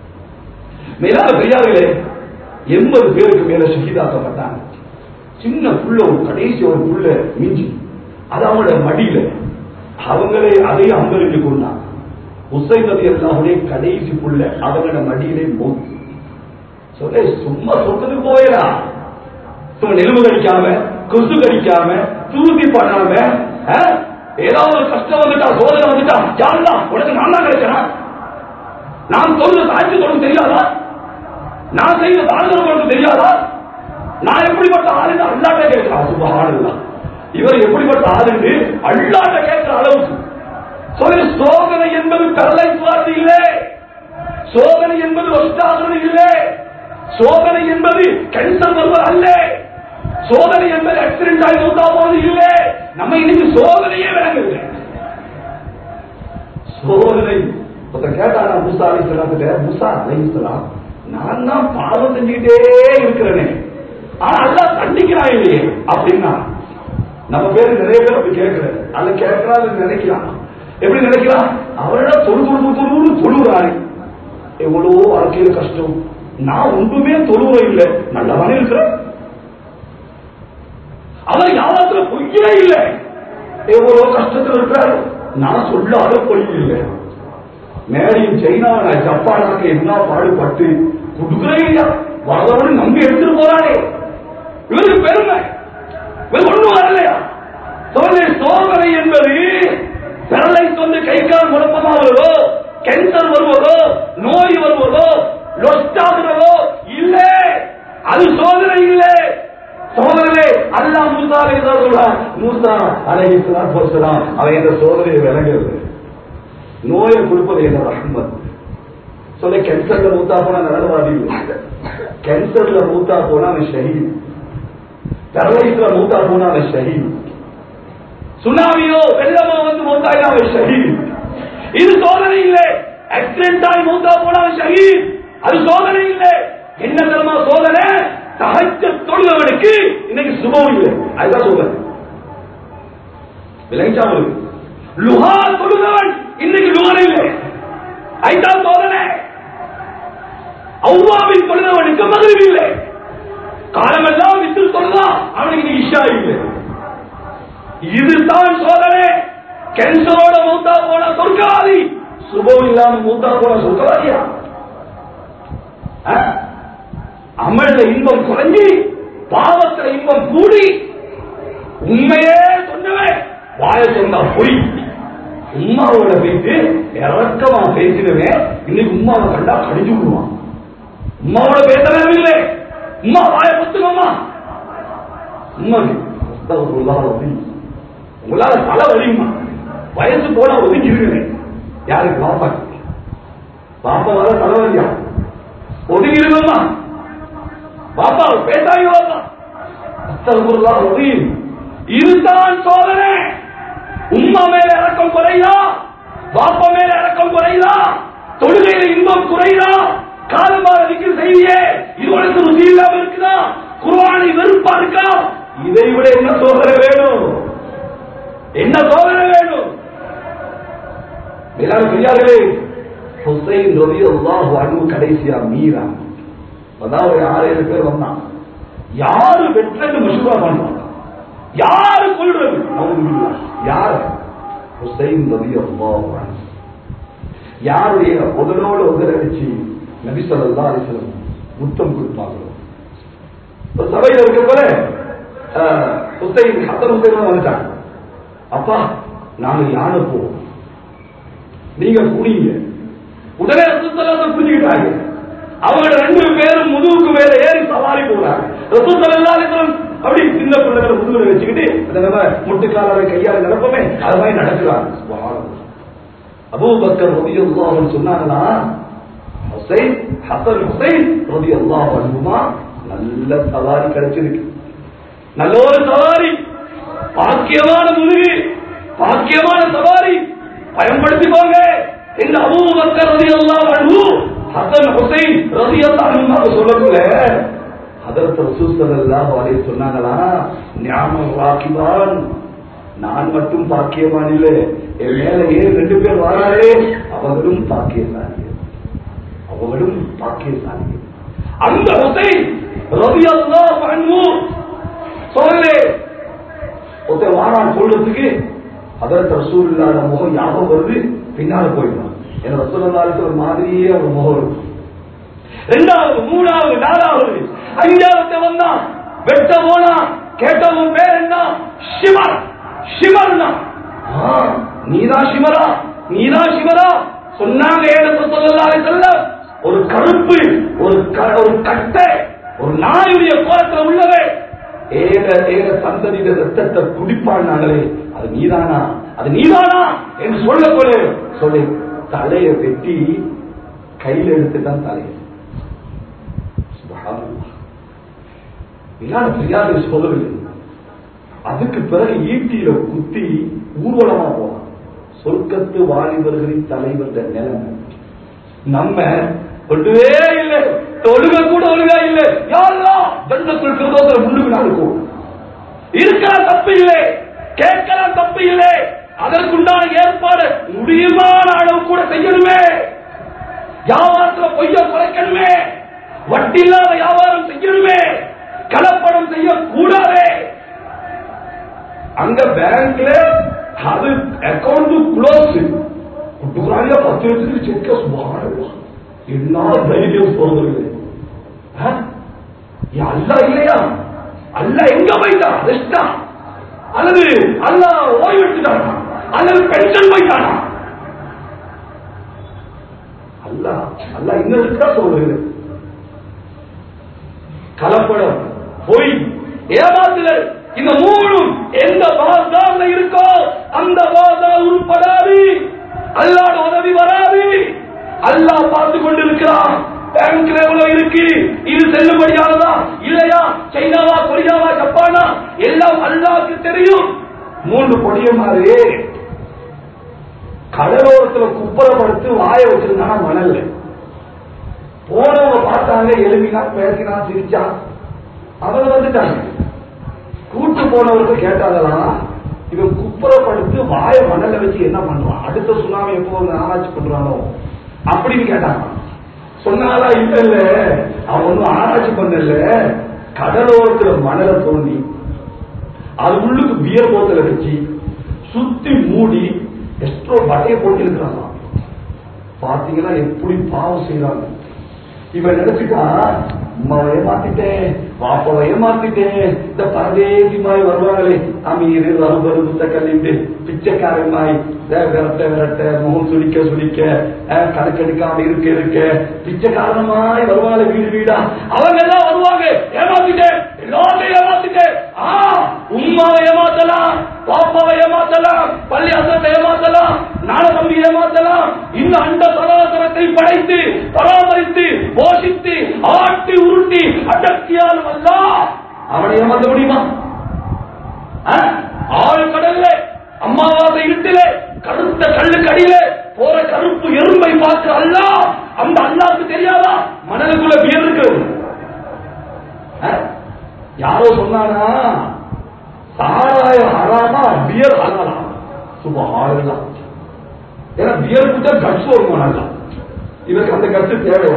மேலான பெரியார்களே எண்பது பேருக்கு மேல ஷஹீதாக்கப்பட்டாங்க சின்ன புள்ள ஒரு கடைசி ஒரு புள்ள மிஞ்சி அது அவங்களோட மடியில அவங்களே அதையும் அம்பரிட்டு கொண்டாங்க ஹுசைன் ரவி அல்லாஹுடைய கடைசி புள்ள அவங்களோட மடியிலே மோதி சொல்ல சும்மா சொர்க்கத்துக்கு போயிடா சும்மா நெலும்பு கடிக்காம கொசு கடிக்காம தூசி பண்ணாம ஆ? ஏதாவது ஒரு கஷ்டம் வந்துட்டா சோதனை வந்துட்டா யாருடா உனக்கு நான் தான் கிடைக்கிறேன் நான் சொல்றது சாட்சி சொல்றது தெரியாதா நான் செய்த தாழ்ந்தது உனக்கு தெரியாதா நான் எப்படிப்பட்ட ஆளுன்னு அல்லாட்ட கேட்கிறான் சுபஹானல்லாஹ் இவர் எப்படிப்பட்ட ஆளுன்னு அல்லாட்ட கேட்கிற அளவுக்கு சொல்லி சோதனை என்பது கரலை சுவார்த்தி இல்லை சோதனை என்பது ஒஷ்டாகிறது இல்லை சோதனை என்பது கேன்சர் வருவது அல்ல சோதனை என்பது ஆக்சிடென்ட் ஆகி மூத்தா போவது இல்லை நம்ம இன்னைக்கு சோதனையே விளங்குது சோதனை ஒருத்தர் கேட்டாரா மூசா அலி சலாத்துட்ட மூசா அலி சலாம் நான் தான் பாவம் செஞ்சுக்கிட்டே இருக்கிறேனே ஆனா அல்லாஹ் தண்டிக்கிறான் இல்லையே அப்படின்னா நம்ம பேரு நிறைய பேர் அப்படி கேட்கிறேன் அதை கேட்கறாரு நினைக்கிறான் எப்படி நினைக்கிறான் அவரோட தொழு தொழு தொழு தொழுகிறாரு எவ்வளவோ வாழ்க்கையில கஷ்டம் நான் ஒன்றுமே தொழுவ இல்லை நல்லவனே இருக்கிறேன் அவர் யாவத்துல பொய்யே இல்லை எவ்வளவு கஷ்டத்தில் இருக்கிறாரு நான் சொல்லாத பொய் இல்லை மேடையும் சைனா ஜப்பானாக்கு என்ன பாடுபட்டு கொடுக்கவே இல்லையா வரவனு நம்பி எடுத்துட்டு போறானே இவருக்கு பெருமை இவர் ஒண்ணும் வரலையா சோதனை சோதனை என்பது விரலை சொந்த கை கால் குழப்பமா வருவதோ கேன்சர் வருவதோ நோய் வருவதோ லொஸ்டாகிறதோ இல்லை அது சோதனை இல்லை சோதனை அல்லாஹ் மூசா அலைஹிஸ்ஸலாம் சொல்றான் மூசா அலைஹிஸ்ஸலாம் போசலாம் அவன் இந்த சோதனையை விளங்குறது நோயை கொடுப்பது என்ன ரஹ்மத் சொல்ல கேன்சர்ல மூத்தா போனா நலவாதி இல்லை கேன்சர்ல மூத்தா போனா அவன் ஷஹீத் டெரரிஸ்ட்ல மூத்தா போனா அவன் ஷஹீத் சுனாமியோ வெள்ளமோ வந்து மூத்தாயினா அவன் ஷஹீத் இது சோதனை இல்லை ஆக்சிடென்ட் ஆகி மூத்தா போனா அவன் ஷஹீத் அது சோதனை இல்லை என்ன தெரியுமா சோதனை தகச்ச தொழுதவனுக்கு இன்னைக்கு சுபம் இல்லை அதுதான் சோதனை விளைச்சா உங்களுக்கு லுஹா தொழுதவன் இன்னைக்கு லுகர் இல்லை ஐதான் சோதனை அவ்வாவின் தொழுதவனுக்கு மகிழ்வு இல்லை காலமெல்லாம் வித்து தொழுதான் அவனுக்கு இன்னைக்கு இஷா இல்லை இதுதான் சோதனை கேன்சரோட மூத்தா போன சொர்க்கவாதி சுபம் இல்லாம மூத்தா போன சொர்க்கவாதியா அஹ்? அமல்ல இன்பம் குறைஞ்சி பாவத்துல இன்பம் கூடி உண்மையே சொன்னவன் வாய சொன்னா பொய் உமாவோட பேசி இறக்கமா பேசினவன் இன்னைக்கு உமாவை கண்டா கடிச்சு விடுவான் உமாவோட பேசவே இல்லை உமா வாய பத்துக்கோமா உண்மைக்கு அஸ்தகுல்லாஹ் ரப்பி. உங்களால தலை வலியுமா வயசு போனா ஒதுங்கி இருக்கிறேன் யாருக்கு பாப்பா பாப்பா வர தலைவலியா ஒதுங்கி இருக்கோமா பாப்பா பேசாங்க பாப்பா அஸ்தகுல்லாஹ் ரப்பி. இதுதான் சோதனை உம்மா மேல இறக்கம் குறையுதா பாப்பா மேல இறக்கம் குறையுதா தொழுகையில இன்பம் குறையுதா காலமாக விக்கிற செய்தியே இது உனக்கு ருசி இல்லாம இருக்குதா குர்ஆனை வெறுப்பா இருக்கா இதை விட என்ன சோதனை வேணும் என்ன சோதனை வேணும் மேலான பெரியார்களே ஹுசைன் ரவி அல்லாஹு அன்பு கடைசியா மீரா அதான் ஒரு ஆறு ஏழு பேர் வந்தான் யாரு வெற்றன்னு மசூரா பண்றாங்க யாரு கொள்றது அவங்க யார் ஹுசைன் ரவி அல்லாஹு அன்ஹு. யாருடைய உதலோடு உதர வச்சு நபி ஸல்லல்லாஹு அலைஹி வஸல்லம் முத்தம் கொடுப்பாங்களோ ஒரு சபையில் இருக்க போல அஹ், ஹுசைன் ஹசன் ஹுசைன் வந்துட்டாங்க அப்பா நாங்க யானை போவோம் நீங்க குடிங்க உடனே ரசூலுல்லாஹ் புரிஞ்சுக்கிட்டாங்க அவங்க ரெண்டு பேரும் முதுகுக்கு மேல ஏறி சவாரி போறாங்க ரசூலுல்லாஹ் அலைஹி வஸல்லம் அப்படி சின்ன பிள்ளைகளை முதுகுல வச்சுக்கிட்டு அந்த நம்ம முட்டுக்காலரை கையால நடப்போமே அது மாதிரி நடக்கிறாங்க சுப்ஹானல்லாஹ். அபூபக்கர் ரலியல்லாஹு அன்ஹு சொன்னாங்களா ஹுசைன் ஹசன் ஹுசைன் ரலியல்லாஹு அன்ஹுமா நல்ல சவாரி கிடைச்சிருக்கு நல்ல ஒரு சவாரி பாக்கியமான முதுகு பாக்கியமான சவாரி பயன்படுத்திக்கோங்க இந்த அபூபக்கர் ரலியல்லாஹு அன்ஹு ஹசன் ஹுசைன் ரலியல்லாஹு அன்ஹு சொல்லக்குள்ள ஹதரத் ரசூல் ஸல்லல்லாஹு அலைஹி சொன்னாங்களா நியாமல் ராகிபான் நான் மட்டும் பாக்கியவான் இல்ல என் மேல ஏன் ரெண்டு பேர் வராரே அவர்களும் பாக்கியசாலிகள் அவர்களும் பாக்கியசாலிகள் அந்த ஹுசைன் ரலியல்லாஹு அன்ஹு சொல்லலே ஒருத்தர் வாரான் சொல்றதுக்கு அதற்கு ரசூலுல்லாஹ் முகம் ஞாபகம் வருது பின்னால போயிடலாம் ஏன்னா ரசூலுல்லாஹ் ஒரு மாதிரியே ஒரு முகம் இருக்கும் ரெண்டாவது மூணாவது நாலாவது அஞ்சாவது வந்தான் வெட்ட போனா கேட்டவன் பேர் என்ன சிமர் சிமர்னா ஆ, நீதான் சிமரா நீதான் சிமரா சொன்னாங்க ஏழு சொல்லலாலே சொல்ல ஒரு கருப்பு ஒரு க- ஒரு கட்டை ஒரு நாயுடைய கோலத்துல உள்ளவே ஏக ஏக சந்ததியிட ரத்தத்தை குடிப்பான் நாங்களே அது நீதானா அது நீதானா என்று சொல்ல போல சொல்லி தலையை வெட்டி கையில் எடுத்துட்டான் தலையை சுப்ஹானல்லாஹ். இல்லாத பிரியாதை சொல்லவில்லை அதுக்கு பிறகு ஈட்டியில குத்தி ஊர்வலமா போனான் சொர்க்கத்து வாலிபர்களின் தலைவர் நிலைமை நம்ம ஒன்றுவே இல்லை தொழுக கூட ஒழுங்கா இல்லை யாரெல்லாம் தண்டத்துள் கிருதோதர முன்னுக்கு இருக்கும் இருக்கலாம் தப்பு இல்லை கேட்கலாம் தப்பு இல்லை அதற்குண்டான ஏற்பாடு முடியுமான அளவு கூட செய்யணுமே வியாபாரத்துல பொய்ய குறைக்கணுமே வட்டி இல்லாத வியாபாரம் செய்யணுமே கலப்படம் செய்யக்கூடாதே அங்க பேங்க்ல அது அக்கௌண்ட் க்ளோஸ் குட்டுக்குறாங்க பத்து லட்சத்துக்கு செக்க சுபான என்ன தைரியம் சொல்றது அல்ல இல்லையா அல்ல எங்க போயிட்டான் ரெஸ்டா அல்லது அல்ல ஓய்வு எடுத்துட்டானா அல்லது பென்ஷன் போயிட்டானா அல்ல அல்ல இன்னும் சொல்றது கலப்படம் பொய் ஏமாத்துதல் இந்த மூணும் எந்த பாசால இருக்கோ அந்த பாசா உருப்படாது அல்லாட உதவி வராது அல்லாஹ் பார்த்து கொண்டிருக்கிறான் பேங்க்ல எவ்வளவு இருக்கு இது செல்லுபடியானதா இல்லையா சைனாவா கொரியாவா ஜப்பானா எல்லாம் அல்லாவுக்கு தெரியும் மூன்று பொடியமாறு கடலோரத்துல குப்பரப்படுத்து வாய வச்சிருந்தானா மணல்ல போனவங்க பார்த்தாங்க எழுப்பினா பேசினா சிரிச்சா அவங்க வந்துட்டாங்க கூட்டு போனவருக்கு கேட்டாங்களாம் இவன் குப்புறப்படுத்து வாய மணல வச்சு என்ன பண்றான் அடுத்த சுனாமி எப்போ வந்து ஆராய்ச்சி பண்றானோ அப்படின்னு கேட்டாங்க சொன்னாலா இல்ல இல்ல அவன் ஒன்னும் ஆராய்ச்சி பண்ணல கடலோரத்துல மணலை தோண்டி அது உள்ளுக்கு பியர் போத்தல வச்சு சுத்தி மூடி எஸ்ட்ரோ பட்டையை போட்டு இருக்கிறாங்க பாத்தீங்கன்னா எப்படி பாவம் செய்யறாங்க இவன் நினைச்சுட்டா அம்மாவை ஏமாத்திட்டேன் பாப்பாவை ஏமாத்திட்டேன் இந்த பரதேசி மாய் வருவாங்களே அமீர் ரகுபரு புத்த கல்லிட்டு பிச்சைக்காரன் மாய் விரட்ட விரட்ட முகம் சுளிக்க சுளிக்க கணக்கெடுக்காம இருக்க இருக்க பிச்சைக்காரனமாய் வருவாங்களே வீடு வீடா அவங்க எல்லாம் வருவாங்க ஏமாத்திட்டேன் எல்லாத்தையும் ஏமாத்திட்டேன் ஆ உம்மாவை ஏமாத்தலாம் பாப்பாவை ஏமாத்தலாம் பள்ளி அசத்தை ஏமாத்தலாம் நாள தம்பி ஏமாத்தலாம் இந்த அண்ட சராசரத்தை படைத்து பராமரித்து போஷித்து ஆட்டி உருட்டி அடக்கியாலும் அல்ல அவனை ஏமாத்த முடியுமா ஆள் கடல்ல அம்மாவாத இருட்டிலே கருத்த கல்லுக்கு அடியிலே போற கருப்பு எறும்பை பார்த்து அல்ல அந்த அல்லாவுக்கு தெரியாதா மனதுக்குள்ள பியர் இருக்கு யாரோ சொன்னானா சாராயம் ஹராமா பியர் ஹலாலா சும்மா ஆளுதான் ஏன்னா பியர் குடிச்சா கட்ஸ் வருமா நல்லா இவருக்கு அந்த கட்சி தேவையா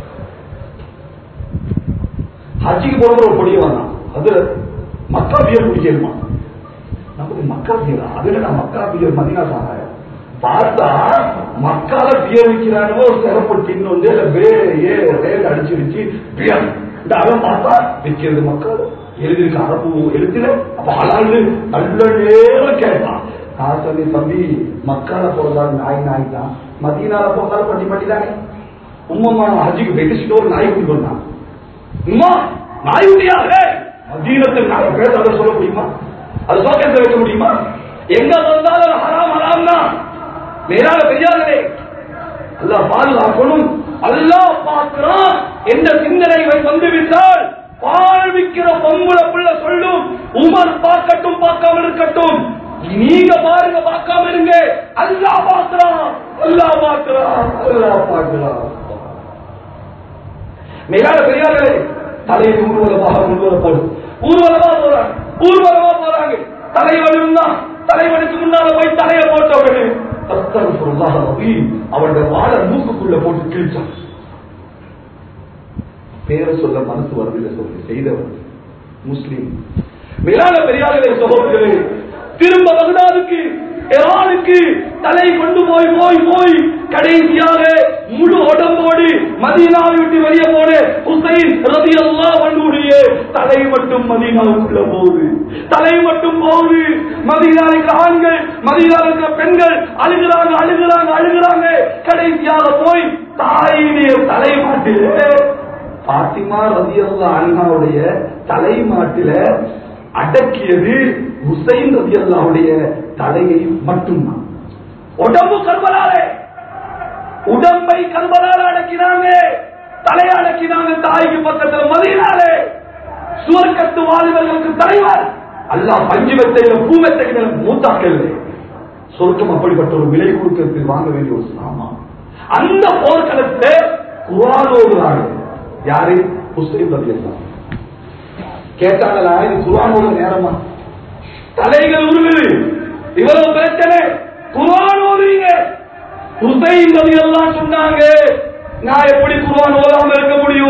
ஹஜ்ஜிக்கு போற ஒரு பொடிய வந்தான் அது மக்கா பியர் குடிக்கணுமா நமக்கு மக்கா பியர் அதுல நான் மக்கா பியர் மதினா சாராயம் பார்த்தா மக்கால பியர் விற்கிறானோ ஒரு சிறப்பு டின்னு வந்து இல்ல வே ஏ ரேல் அடிச்சு வச்சு பியர் இந்த அவன் பார்த்தா விற்கிறது மக்கள் எழுதிருக்கு அரபு எழுத்துல அப்ப அலாண்டு நல்ல நேரம் கேட்டான் நான் சொல்லி தம்பி மக்கால போறதாலும் நாய் நாய் தான் மதியனால போறதாலும் பட்டி பட்டி தானே உம்மம்மா ஹஜ்ஜிக்கு போயிட்டு ஒரு நாய் குடி வந்தான் உம்மா நாய் குடியாக மதீனத்தில் நாய் பேச அதை சொல்ல முடியுமா அது சோக்கத்தை வைக்க முடியுமா எங்க வந்தாலும் ஹராம் ஹராம் தான் மேலான பெரியார்களே அல்லாஹ் பாதுகாக்கணும் அல்லாஹ் பார்க்கிறான் என்ற சிந்தனை வந்து விட்டால் வாழ்விக்கிற பொம்புல புள்ள சொல்லும் உமர் பார்க்கட்டும் பார்க்காம இருக்கட்டும் நீங்க பாருங்க பார்க்காம இருங்க அல்லாஹ் பார்க்கிறான் அல்லாஹ் பார்க்கிறான் அல்லாஹ் பார்க்கிறான் மேலான பெரியார்களே தலையில் ஊர்வலமாக ஊர்வலப்படும் ஊர்வலமா போறாங்க ஊர்வலமா போறாங்க தலைவனும் தான் தலைவனுக்கு முன்னால போய் தலையை போட்டவர்கள் அவருடைய வாழ மூக்குக்குள்ள போட்டு கிழிச்சான் பேரை சொல்ல மனசு வருதில்லை சொல்லி செய்தவர் முஸ்லீம் மேலான பெரியார்களே சகோதரர்களே திரும்ப பகதாதுக்கு ஈரானுக்கு தலை கொண்டு போய் போய் போய் கடைசியாக முழு உடம்போடு மதீனாவை விட்டு வெளியே போன ஹுசைன் ரதி அல்லா வண்டுடைய தலை மட்டும் மதீனாவுக்குள்ள போகுது தலை மட்டும் போகுது மதீனாவில் இருக்கிற ஆண்கள் மதீனாவில் இருக்கிற பெண்கள் அழுகிறாங்க அழுகிறாங்க அழுகிறாங்க கடைசியாக போய் தாயினுடைய தலை மாட்டிலே பாத்திமா ரதி அல்லா அண்ணாவுடைய தலை மாட்டில அடக்கியது ஹுசைன் ரதி அல்லாவுடைய தலையை மட்டும்தான் உடம்பு கர்பலாலே உடம்பை கர்பலால அடக்கினாங்க தலையை அடக்கினாங்க தாய்க்கு பக்கத்துல மதியினாலே சுவர்க்கத்து வாலிபர்களுக்கு தலைவர் அல்லாஹ் பஞ்சு மெத்தையில பூ மெத்தையில மூத்தாக்கல் சொர்க்கம் அப்படிப்பட்ட ஒரு விலை கொடுக்கறதுக்கு வாங்க வேண்டிய ஒரு சாமான் அந்த போர்க்களத்துல குரான் ஓதுறாங்க யாரு ஹுசைன் ரதி அல்லா கேட்டாங்களா இது குரானோட நேரமா தலைகள் உருகுது இவ்வளவு பிரச்சனை குரான் ஓதுறீங்க ஹுசைன் ரதி எல்லாம் சொன்னாங்க நான் எப்படி குரான் ஓதாம இருக்க முடியும்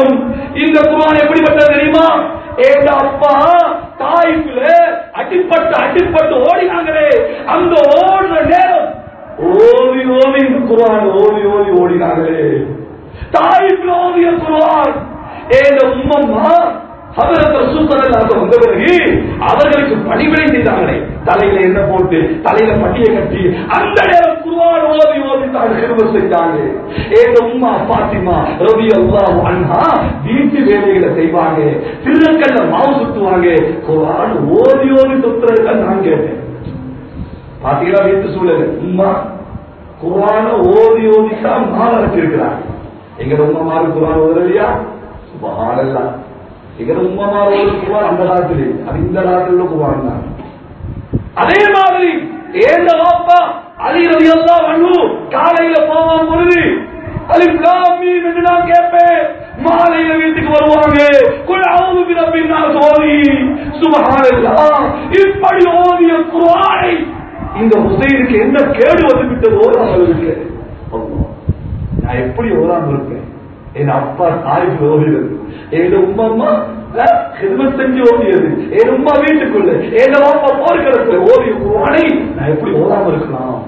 இந்த குர்ஆன் எப்படிப்பட்டது தெரியுமா எங்க அப்பா தாய்ப்புல அடிப்பட்டு அடிப்பட்டு ஓடினாங்களே அந்த ஓடுற நேரம் ஓவி ஓவி இந்த குர்ஆன் ஓவி ஓவி ஓடினாங்களே தாய்ப்புல ஓவிய குர்ஆன் எங்க உம்மம்மா ஹதரத் ரசூலுல்லாஹி வந்த பிறகு அவர்களுக்கு பணிவிடை செய்தாங்களே தலையில என்ன போட்டு தலையில பட்டியை கட்டி அந்த நேரம் குர்ஆன் ஓதி ஓதி தான் கிருப செஞ்சாங்க ஏங்க உம்மா பாத்திமா ரலியல்லாஹு அன்ஹா வீட்டு வேலைகளை செய்வாங்க திருநக்கல்ல மாவு சுத்துவாங்க குர்ஆன் ஓதி ஓதி சுத்துறதுக்கு நான் கேட்டேன் பாத்தீங்களா வீட்டு சூழல் உம்மா குர்ஆன ஓதி ஓதி தான் மாவு அரைச்சிருக்கிறாங்க எங்க உம்மா மாறு குர்ஆன் ஓதுறலையா சுபஹானல்லாஹ் எங்க உம்மா மாறு ஒரு குர்ஆன் அந்த காலத்துல அது இந்த காலத்துல குர்ஆன் தான் அதே மாதிரி ஏந்த வாப்பா அலி ரவி எல்லாம் வண்ணு காலையில போவோம் பொழுது அலிப் லாம் மீம் என்று நான் கேட்பேன் மாலையில வீட்டுக்கு வருவாங்க குல் அவுது பிரப்பின் நாஸ் ஓதி சுபஹானல்லாஹ் இப்படி ஓதிய குர்ஆனை இந்த ஹுசைனுக்கு என்ன கேடு வந்து விட்டதோ அவர்களுக்கு அல்லாஹ் நான் எப்படி ஓதாம இருப்பேன் என் அப்பா தாய்க்கு ஓடியது என் உம்மா ஹிதமத் செஞ்சு ஓடியது என் உம்மா வீட்டுக்குள்ள என் அப்பா போர்க்களத்துல ஓடிய குரானை நான் எப்படி ஓதாம இருக்கலாம்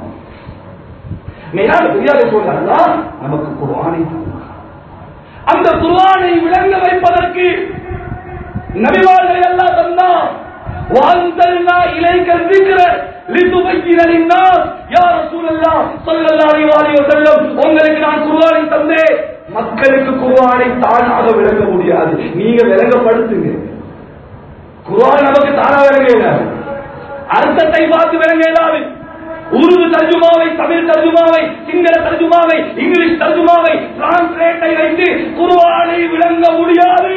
மேலான பெரியாரை சொல்றாங்களா நமக்கு குரானை தந்தார். அந்த குரானை விளங்க வைப்பதற்கு நபிவார்களை எல்லாம் தந்தா வாழ்ந்தல்னா இலைக்க இருக்கிற லிதுபையின லின்னாஸ் யா ரசூலல்லாஹ் ஸல்லல்லாஹு அலைஹி வஸல்லம் உங்களுக்கு நான் குர்ஆனை தந்தேன் மக்களுக்கு குர்ஆனை தானாக விளங்க முடியாது நீங்க விளங்கப்படுத்துங்க குர்ஆன் நமக்கு தானாக விளங்க இயலாது அர்த்தத்தை பார்த்து விளங்க இயலாது உருது தர்ஜுமாவை தமிழ் தர்ஜுமாவை சிங்கள தர்ஜுமாவை இங்கிலீஷ் தர்ஜுமாவை டிரான்ஸ்லேட்டை வைத்து குர்ஆனை விளங்க முடியாது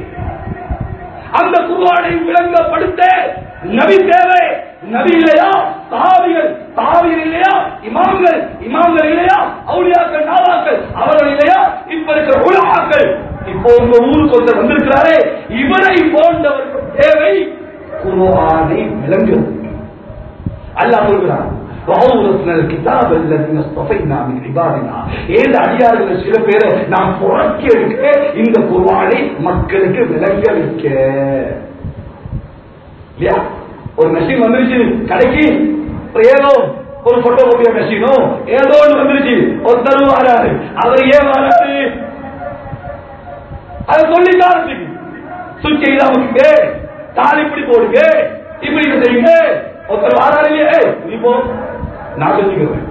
அந்த குர்ஆனை விளங்கப்படுத்த நபி தேவை நபி இல்லையா தாவிகள் தாவிகள் இல்லையா இமாம்கள் இமாம்கள் இல்லையா அவுலியாக்கள் நாதாக்கள் அவர்கள் இல்லையா இப்ப இருக்கிற உலகாக்கள் இப்போ உங்க ஊருக்கு ஒருத்தர் வந்திருக்கிறாரே இவரை போன்றவர்கள் தேவை குர்ஆனை விளங்கும் அல்லாஹ் சொல்கிறான் وأورثنا الكتاب الذين اصطفينا من عبادنا ஏழு அடியார்கள் சில பேரை நாம் புறக்கி எடுக்க இந்த குர்ஆனை மக்களுக்கு விளங்க வைக்க இல்லையா ஒரு மெஷின் வந்துருச்சு கடைக்கு ஏதோ ஒரு போட்டோ காப்பியா மெஷினோ ஏதோ ஒன்று வந்துருச்சு ஒருத்தர் வராரு அவர் ஏன் வராரு அதை சொல்லித்தான் சுவிட்சை இல்லாம தாலி இப்படி போடுங்க இப்படி இதை செய்யுங்க ஒருத்தர் வாராரு இல்லையா ஏய், நீ போ நான் செஞ்சுக்கிறேன்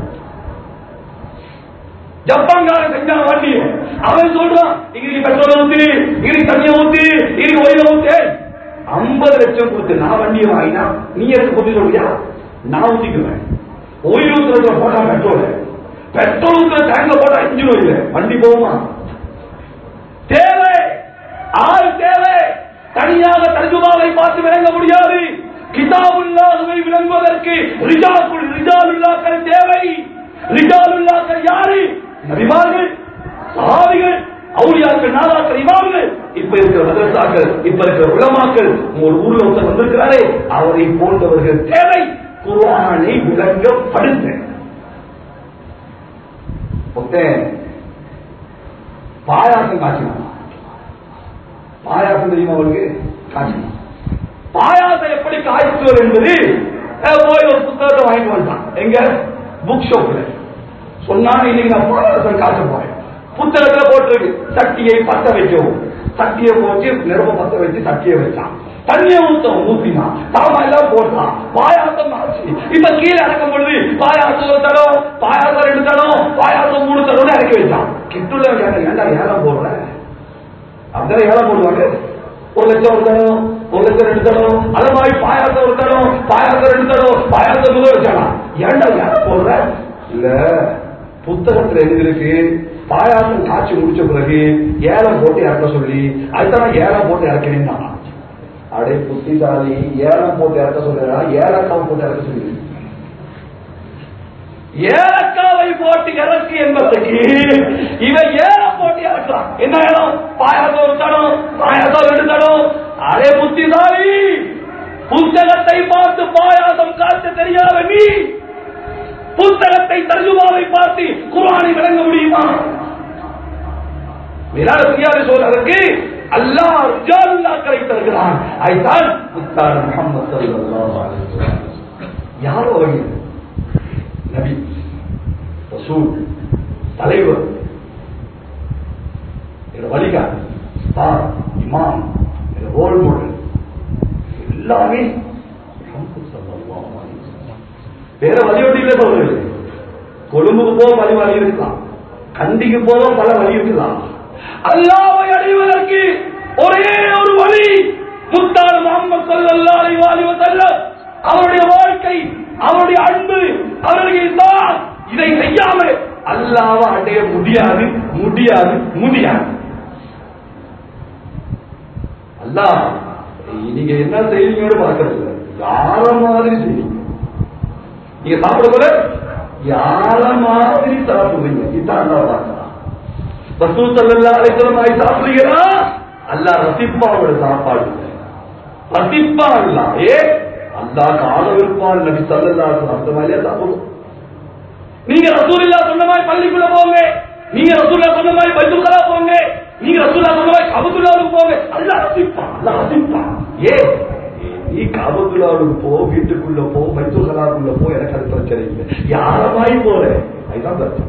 ஜப்பான்காரன் செஞ்சான் வண்டி அவன் சொல்றான் இன்னைக்கு பெட்ரோல் ஊத்தி இன்னைக்கு தண்ணியை ஊத்தி இன்னைக்கு ஒயில ஊத்து ஐம்பது லட்சம் கொடுத்து நான் வண்டியை வாங்கினா நீ எனக்கு புத்தி சொல்றியா நான் ஊத்திக்குவேன் ஒயில் ஊத்துறதுல போட்டா பெட்ரோல் பெட்ரோல் ஊத்துற டேங்க்ல போட்டா இன்ஜின் ஒயில் வண்டி போகுமா தேவை ஆள் தேவை தனியாக தர்ஜுமாவை பார்த்து விளங்க முடியாது கிதாபுல்லாஹுவை விளங்குவதற்கு ரிஜாக்குள் ரிஜாலுல்லாக்கள் தேவை ரிஜாலுல்லாக்கள் யாரு நபிமார்கள் சஹாபிகள் அவுலியாக்கள் நாதாக்கள் இமாம்கள் இப்ப இருக்கிற மதரசாக்கள் இப்ப இருக்கிற உலமாக்கள் உங்கள் ஊர்ல ஒருத்தர் வந்திருக்கிறாரே அவரை போன்றவர்கள் தேவை குர்ஆனை விளங்கப்படுத்த ஒருத்தன் பாயாசம் காய்ச்சினான் பாயாசம் தெரியுமா அவருக்கு காய்ச்சினான் பாயாசம் எப்படி காய்ச்சுவது என்பது அஹ், போய் ஒரு புத்தகத்தை வாங்கிட்டு வந்துட்டான் எங்க புக் ஷாப்ல சொன்னா இன்னைக்கு நான் பாயாசம் காய்ச்ச போறேன் புத்தகத்துல போட்டிருக்கு சட்டியை பத்த வைக்கவும் சட்டியை போட்டு நெருப்ப பத்த வச்சு சட்டியை வச்சான் தண்ணியை ஊத்தவும் ஊத்தினா தாமா எல்லாம் போட்டான் பாயாசம் ஆச்சு இப்ப கீழே இறக்கும் பொழுது பாயாசம் ஒரு தடம் பாயாசம் ரெண்டு தடம் பாயாசம் மூணு தடம் இறக்கி வச்சான் கிட்டுல ஏன்டா ஏலம் போடுற அப்படிதான் ஏலம் போடுவாங்க ஒரு லட்சம் ஒரு தரம் ஒரு லட்சம் ரெண்டு தரம் அது மாதிரி பாயாசம் ஒரு தரம் பாயாசம் ரெண்டு தரம் பாயாசம் முதல் வச்சானா ஏன்டா ஏலம் போடுற இல்ல புத்தகத்துல எழுதிருக்கு பாயாசம் காய்ச்சி முடிச்ச பிறகு ஏலம் போட்டு இறக்க சொல்லி அதுதான் ஏலம் போட்டு இறக்கினேன் அடே புத்திசாலி ஏலம் போட்டு இறக்க சொல்றா ஏலக்காவை போட்டு இறக்க சொல்லி ஏலக்காவை போட்டு இறக்கு என்பதற்கு இவன் ஏலம் போட்டு இறக்கலாம் என்ன ஏலம் பாயாசம் ஒரு தடம் பாயாசம் ரெண்டு தடம் அரே புத்திசாலி புத்தகத்தை பார்த்து பாயாசம் காட்ட தெரியாத நீ புத்தகத்தை தர்ஜுமாவை பார்த்து குர்ஆனை விளங்க முடியுமா விராட செய்யாது சொல்றதற்கு அல்லாஹ் ரிஜாலுல்லாக்களை தருகிறான் அதுதான் முத்தார் முகமது ஸல்லல்லாஹு அலைஹி வஸல்லம் யாரோ வழி நபி ரசூல் தலைவர் எங்க வழிகாட்டு ஸ்டார் இமாம் எங்க ரோல் மாடல் எல்லாமே முஹம்மது ஸல்லல்லாஹு அலைஹி வஸல்லம். வேற வழியோடு இல்லை சொல்றது கொழும்புக்கு போக வழி வழி இருக்கலாம் கண்டிக்கு போக பல வழி இருக்கலாம் அல்லாவை அடைவதற்கு ஒரே ஒரு வழி முத்தார் முகமது ஸல்லல்லாஹு அலைஹி வஸல்லம் அவருடைய வாழ்க்கை அவருடைய அன்பு அவருடைய தான் இதை செய்யாமல் அல்லாவை அடைய முடியாது முடியாது முடியாது அல்லாஹ் நீங்க என்ன செய்வீங்கன்னு பார்க்கறது இல்ல. யார மாதிரி செய்வீங்க நீங்க சாப்பிட போல யார மாதிரி சாப்பிடுவீங்க இதான் அல்லாஹ் பார்க்கலாம் ரசூல் ஸல்லல்லாஹு அலைஹி வஸல்லம் ஆயி சாப்பிடுறீங்களா அல்லாஹ் ரசிப்பாவோட சாப்பாடு ரசிப்பா அல்லா ஏ அல்லாஹ் கால விருப்பான் நபி ஸல்லல்லாஹு அலைஹி வஸல்லம் அந்த மாதிரியா சாப்பிடுவோம் நீங்க ரசூலுல்லா சொன்ன மாதிரி பள்ளிக்குள்ள போங்க நீங்க ரசூலுல்லா சொன்ன மாதிரி பைத்துல் கலா போங்க நீங்க ரசூலுல்லா சொன்ன மாதிரி கபத்துல்லாவுக்கு போங்க அல்லாஹ் ரசிப்பான் அல்லாஹ் ரசிப்பான் ஏ நீ காபத்துல்லாவுக்கு போ வீட்டுக்குள்ள போ பைத்துல் கலாக்குள்ள போ எனக்கு அது பிரச்சனை இல்லை யார மாதிரி போற அதுதான் பிரச்சனை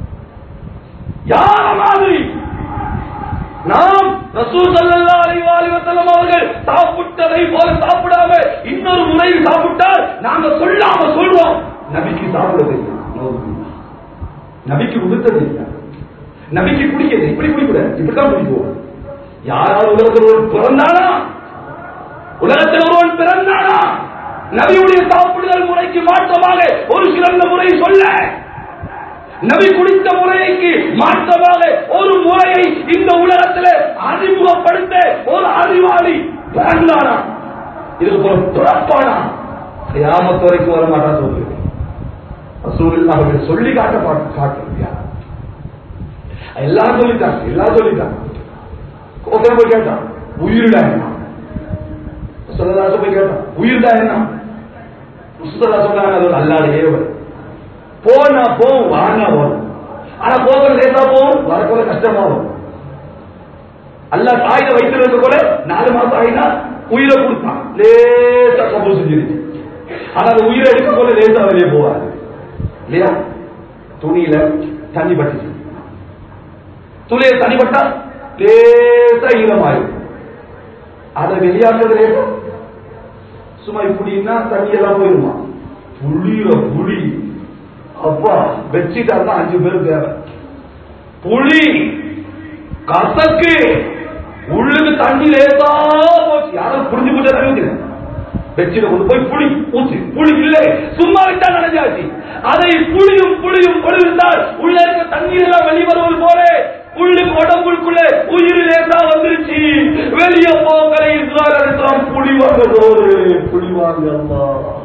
யார மாதிரி நாம் ரசூல் ஸல்லல்லாஹு அலைஹி வஸல்லம் அவர்கள் சாப்பிட்டதை போல சாப்பிடாம இன்னொரு முறையில் சாப்பிட்டால் நாங்க சொல்லாம சொல்றோம் நபிக்கு சாப்பிட தெரியும் நபிக்கு உடுத்தது இல்லை நபிக்கு குடிக்கிறது இப்படி குடிக்கூடாது இப்படித்தான் குடிக்குவோம் யாராவது உலகத்தில் ஒரு பிறந்தானா உலகத்தில் ஒருவன் பிறந்தானா நபியுடைய சாப்பிடுதல் முறைக்கு மாற்றமாக ஒரு சிறந்த முறை சொல்ல நபி குடித்த முறைக்கு மாற்றமாக ஒரு முறையை இந்த உலகத்தில் அறிமுகப்படுத்த ஒரு அறிவாளி பிறந்தானா இதுக்கு போல பிறப்பானா கியாமத் வரைக்கும் வர மாட்டான் சொல்லுங்க ரசூலுல்லாஹ் அவர்கள் சொல்லி காட்ட பாட்டு காட்டுறியா எல்லாரும் சொல்லிட்டாங்க எல்லாரும் சொல்லிட்டாங்க ஒருத்தர் போய் கேட்டான் உயிரிடா என்ன சொல்லதாச போய் கேட்டான் உயிர்டா என்ன புஸ்தகா சொன்னாங்க அது ஒரு அல்லாத ஏவல் போனா போவும் வாங்க வரும் ஆனா போக லேசா போகும் வரக்குள்ள கஷ்டமா வரும் அல்ல தாயில வைத்திருக்க கூட நாலு மாசம் ஆயினா உயிரை கொடுத்தான் லேசா கபூல் செஞ்சிருச்சு ஆனா அந்த உயிரை எடுக்க போல லேசா வெளியே போவாது இல்லையா துணியில தண்ணி பட்டுச்சு துணியில தண்ணி பட்டா லேசா ஈரமாயிரும் அதை வெளியாக்குறது லேசம் சும்மா இப்படின்னா தண்ணி எல்லாம் போயிருமா புளியில புளி அப்பா பெட்ஷீட் தான் அஞ்சு பேர் தேவை புளி கசக்கு உள்ளுக்கு தண்ணி லேசா போச்சு யாரும் புரிஞ்சு போட்டு தண்ணி பெட்ஷீட்டை கொண்டு போய் புளி ஊத்து புளி இல்லை சும்மா விட்டா நனைஞ்சாச்சு அதை புளியும் புளியும் பொழுவிட்டால் உள்ள இருக்க தண்ணீர் எல்லாம் வெளிவருவது போல உள்ளுக்கு உடம்புக்குள்ள உயிர் லேசா வந்துருச்சு வெளியே போகலை இஸ்ராயல் அலிஸ்லாம் புளி வாங்கதோரு புளி வாங்க அம்மா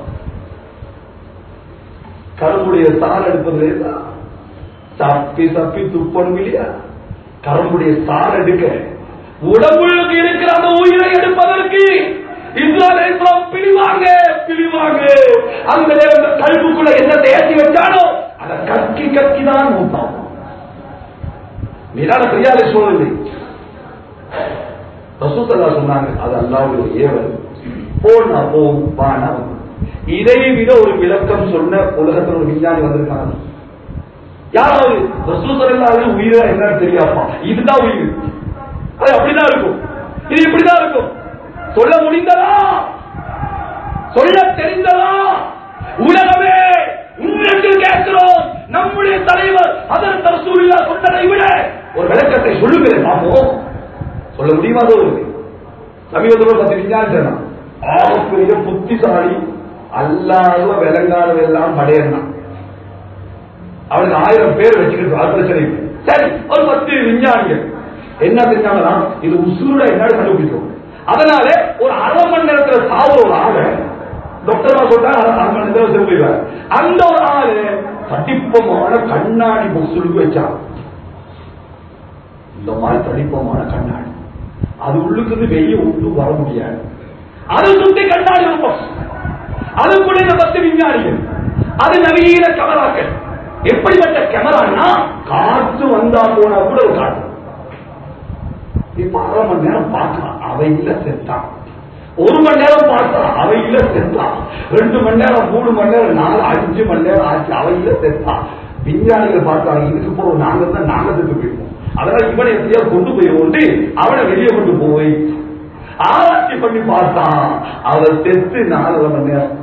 கரும்புடைய சார் எடுப்பது லேசா தப்பி தப்பி துப்பணும் இல்லையா கரும்புடைய சார் எடுக்க உடம்புக்கு இருக்கிற அந்த உயிரை எடுப்பதற்கு இஸ்ராயல் பிடிவாங்க பிடிவாங்க அந்த நேரம் கல்புக்குள்ள என்ன தேசி வச்சானோ அதை கக்கி கக்கி தான் மூத்தான் மீதான பெரியாரை சூழ்நிலை ரசூத்தல்லா சொன்னாங்க அது அல்லாவுடைய ஏவல் போனா போம் வானா இதை விட ஒரு விளக்கம் சொன்ன உலகத்தில் ஒரு விஞ்ஞானி வந்திருக்காங்க யாராவது ரசூத்தல்லாவது உயிரா என்னன்னு தெரியாப்பா இதுதான் உயிர் அது அப்படிதான் இருக்கும் இது இப்படிதான் இருக்கும் சொல்ல முடிந்ததா சொல்ல தெரிந்ததா உலகமே இன்றைக்கு கேட்கிறோம் நம்முடைய தலைவர் அதற்கு ரசூலுல்லா சொன்னதை விட ஒரு விளக்கத்தை சொல்லுகிறேன் பார்ப்போம் சொல்ல முடியுமா சொல்லுங்க சமீபத்தில் பத்து விஞ்ஞானி சொன்னான் ஆகப்பெரிய புத்திசாலி அல்லாத விளங்காதது எல்லாம் படையறான் அவனுக்கு ஆயிரம் பேர் வச்சுக்கிட்டு அது பிரச்சனை இல்லை. சரி ஒரு பத்து விஞ்ஞானிகள் என்ன செஞ்சாங்கன்னா இது உசுரோட என்னன்னு கண்டுபிடிக்கும் அதனால ஒரு அரை மணி நேரத்துல சாவுற ஒரு ஆளை டாக்டர் சொல்றா அரை மணி நேரத்துல திரும்பிடுவார் அந்த ஒரு ஆளு தடிப்பமான கண்ணாடி பொசுலுக்கு வச்சான் இந்த மாதிரி தடிப்பமான கண்ணாடி அது உள்ளுக்கு வெளியே உண்டு வர முடியாது அது சுத்தி கண்ணாடி இருக்கும் அது கூட இந்த பத்து விஞ்ஞானிகள் அது நவீன கேமராக்கள் எப்படிப்பட்ட கேமரானா காற்று வந்தா போனா கூட ஒரு காற்று இப்ப அரை மணி நேரம் பார்க்கலாம் அவ இல்ல செத்தான் ஒரு மணி நேரம் பார்த்தா அவ இல்ல செத்தான் ரெண்டு மணி நேரம் மூணு மணி நேரம் நாலு அஞ்சு மணி நேரம் ஆச்சு அவ இல்ல செத்தான் விஞ்ஞானிகள் பார்த்தாங்க இதுக்கு போறோம் நாங்க தான் நாங்க செத்து போயிருப்போம் அதனால இவனை எப்படியாவது கொண்டு போய் கொண்டு அவனை வெளியே கொண்டு போய் ஆராய்ச்சி பண்ணி பார்த்தான் அவன் செத்து நாலரை மணி நேரம்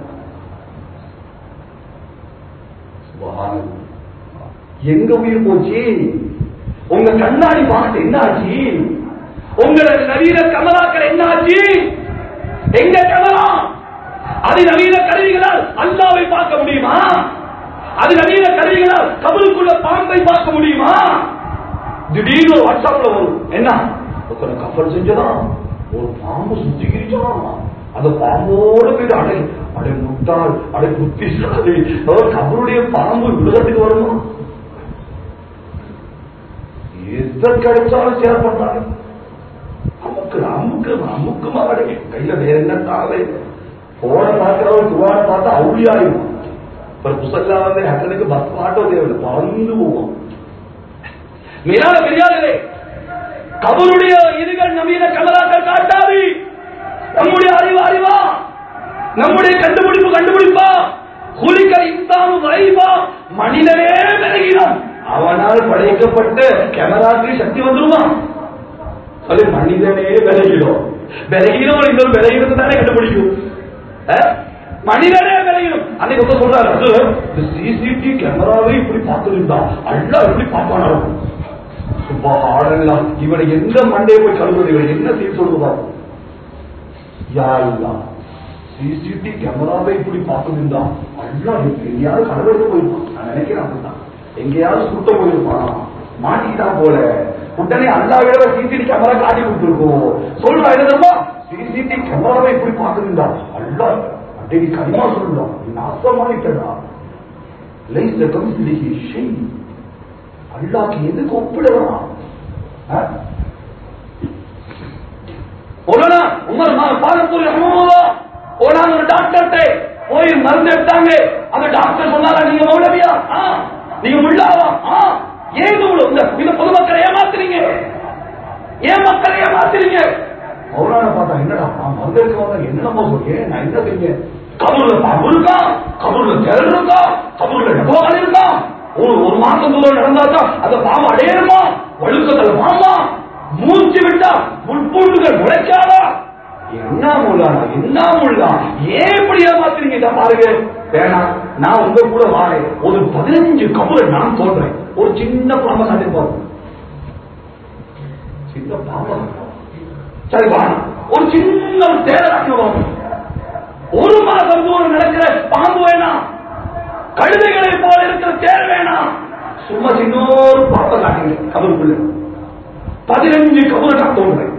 சுபஹானல்லாஹ். எங்க உயிர் போச்சு உங்க கண்ணாடி பார்த்து என்ன ஆச்சு உங்களோட நவீன கமலாக்கள் என்ன ஆச்சு எங்க கமலா அது நவீன கருவிகளால் அல்லாவை பார்க்க முடியுமா அது நவீன கருவிகளால் கபலுக்குள்ள பாம்பை பார்க்க முடியுமா திடீர்னு ஒரு வாட்ஸ்அப்ல வரும் என்ன ஒருத்தனை கப்பல் செஞ்சதான் ஒரு பாம்பு சுத்திக்கிரிச்சான் அந்த பாம்போட போய் அடை அடை முட்டாள் அடை புத்திசாலி அவர் கபருடைய பாம்பு விழுகத்துக்கு வருமா எதை கிடைச்சாலும் ஷேர் பண்றாங்க அமுக்கு அமுக்கு அமுக்கு மகடை கையில வேற என்ன தாவே போன பார்க்கிறவன் துவான பார்த்தா அவுளியாயும் இப்ப புசல்லா வந்து ஹட்டனுக்கு பஸ் ஆட்டோ தேவையில்லை பறந்து போவோம் மேலான பெரியார்களே கபருடைய இதுகள் நவீன கமலாக்கள் காட்டாது நம்முடைய அறிவு அறிவா நம்முடைய கண்டுபிடிப்பு கண்டுபிடிப்பா குலிக்கல் இன்சானு வைவா மனிதனே விலகினான் அவனால் படைக்கப்பட்ட கேமராக்கு சக்தி வந்துருமா சொல்லி மனிதனே விலகிடும் விலகினவன் இன்னொரு விலகினத்தை தானே கண்டுபிடிக்கும் அஹ்? மனிதனே விலகிடும் அன்னைக்கு ஒருத்தர் சொல்றாரு அது இந்த சிசிடி கேமராவை இப்படி பார்த்துருந்தா அல்ல இப்படி பார்ப்பானா சுபஹானல்லாஹ் இவனை எந்த மண்டையை போய் கழுவுறது இவனை என்ன செய்ய சொல்லுவா யா அல்லாஹ் சிசிடி கேமராவை இப்படி பார்த்துருந்தா அல்ல எங்கேயாவது கடவுளுக்கு போயிருப்பான் நான் நினைக்கிறேன் அப்படிதான் எங்கேயாவது சுட்ட போயிருப்பான் மாட்டிக்கிட்டான் போல உடனே அல்லாவிட சிசிடி கேமரா காட்டி கொடுத்துருக்கோம் சொல்றா என்னதுமா சிசிடி கேமராவை இப்படி பார்த்துருந்தா அல்ல அன்றைக்கு கனிமா சொல்லுடா நாசமாயிட்டடா லைஸ் கம்ஸ்லிஹி ஷை அல்லாக்கு எதுக்கு ஒப்பிடலாம் போனா உமர் பாலப்பூர் ரஹ்மத்துல்லாஹ் போனாங்க ஒரு டாக்டர்கிட்ட போய் மருந்து எடுத்தாங்க அந்த டாக்டர் சொன்னாரா நீங்க மௌலவியா ஆ, நீங்க முள்ளாவா ஆ, ஏன் இவ்வளவு இந்த இந்த பொதுமக்களை ஏமாத்துறீங்க ஏன் மக்களை ஏமாத்துறீங்க மௌலான பார்த்தா என்னடா நான் மருந்து எடுக்க வந்தா என்னென்னமோ சொல்றேன் நான் என்ன செஞ்சேன் கபூர்ல பாம்பு இருக்கா கபூர்ல திரள் இருக்கா கபூர்ல டபோகல் இருக்கா ஒரு ஒரு மாசம் தூரம் நடந்தாக்கா அந்த பாம்பு அடையணுமா வழுக்கத்துல பாம்பா மூச்சு விட்டா முட்பூண்டுகள் முளைக்காதா என்ன முல்லானா என்ன முல்லா ஏன் இப்படி ஏமாத்துறீங்க இதை பாருங்க வேணாம் நான் உங்க கூட வாரேன் ஒரு பதினஞ்சு கபரை நான் தோன்றேன் ஒரு சின்ன பாம்பை காட்டி போறேன் சின்ன பாம்பை சரி வாங்க ஒரு சின்ன ஒரு தேடலாக்கி வாங்க ஒரு மாதம் தூரம் நடக்கிற பாம்பு வேணாம் கழுதைகளை போல இருக்கிற தேர் வேணாம் சும்மா சின்ன ஒரு பாம்பை காட்டுங்க கபருக்குள்ள பதினஞ்சு கபரை நான் தோன்றேன்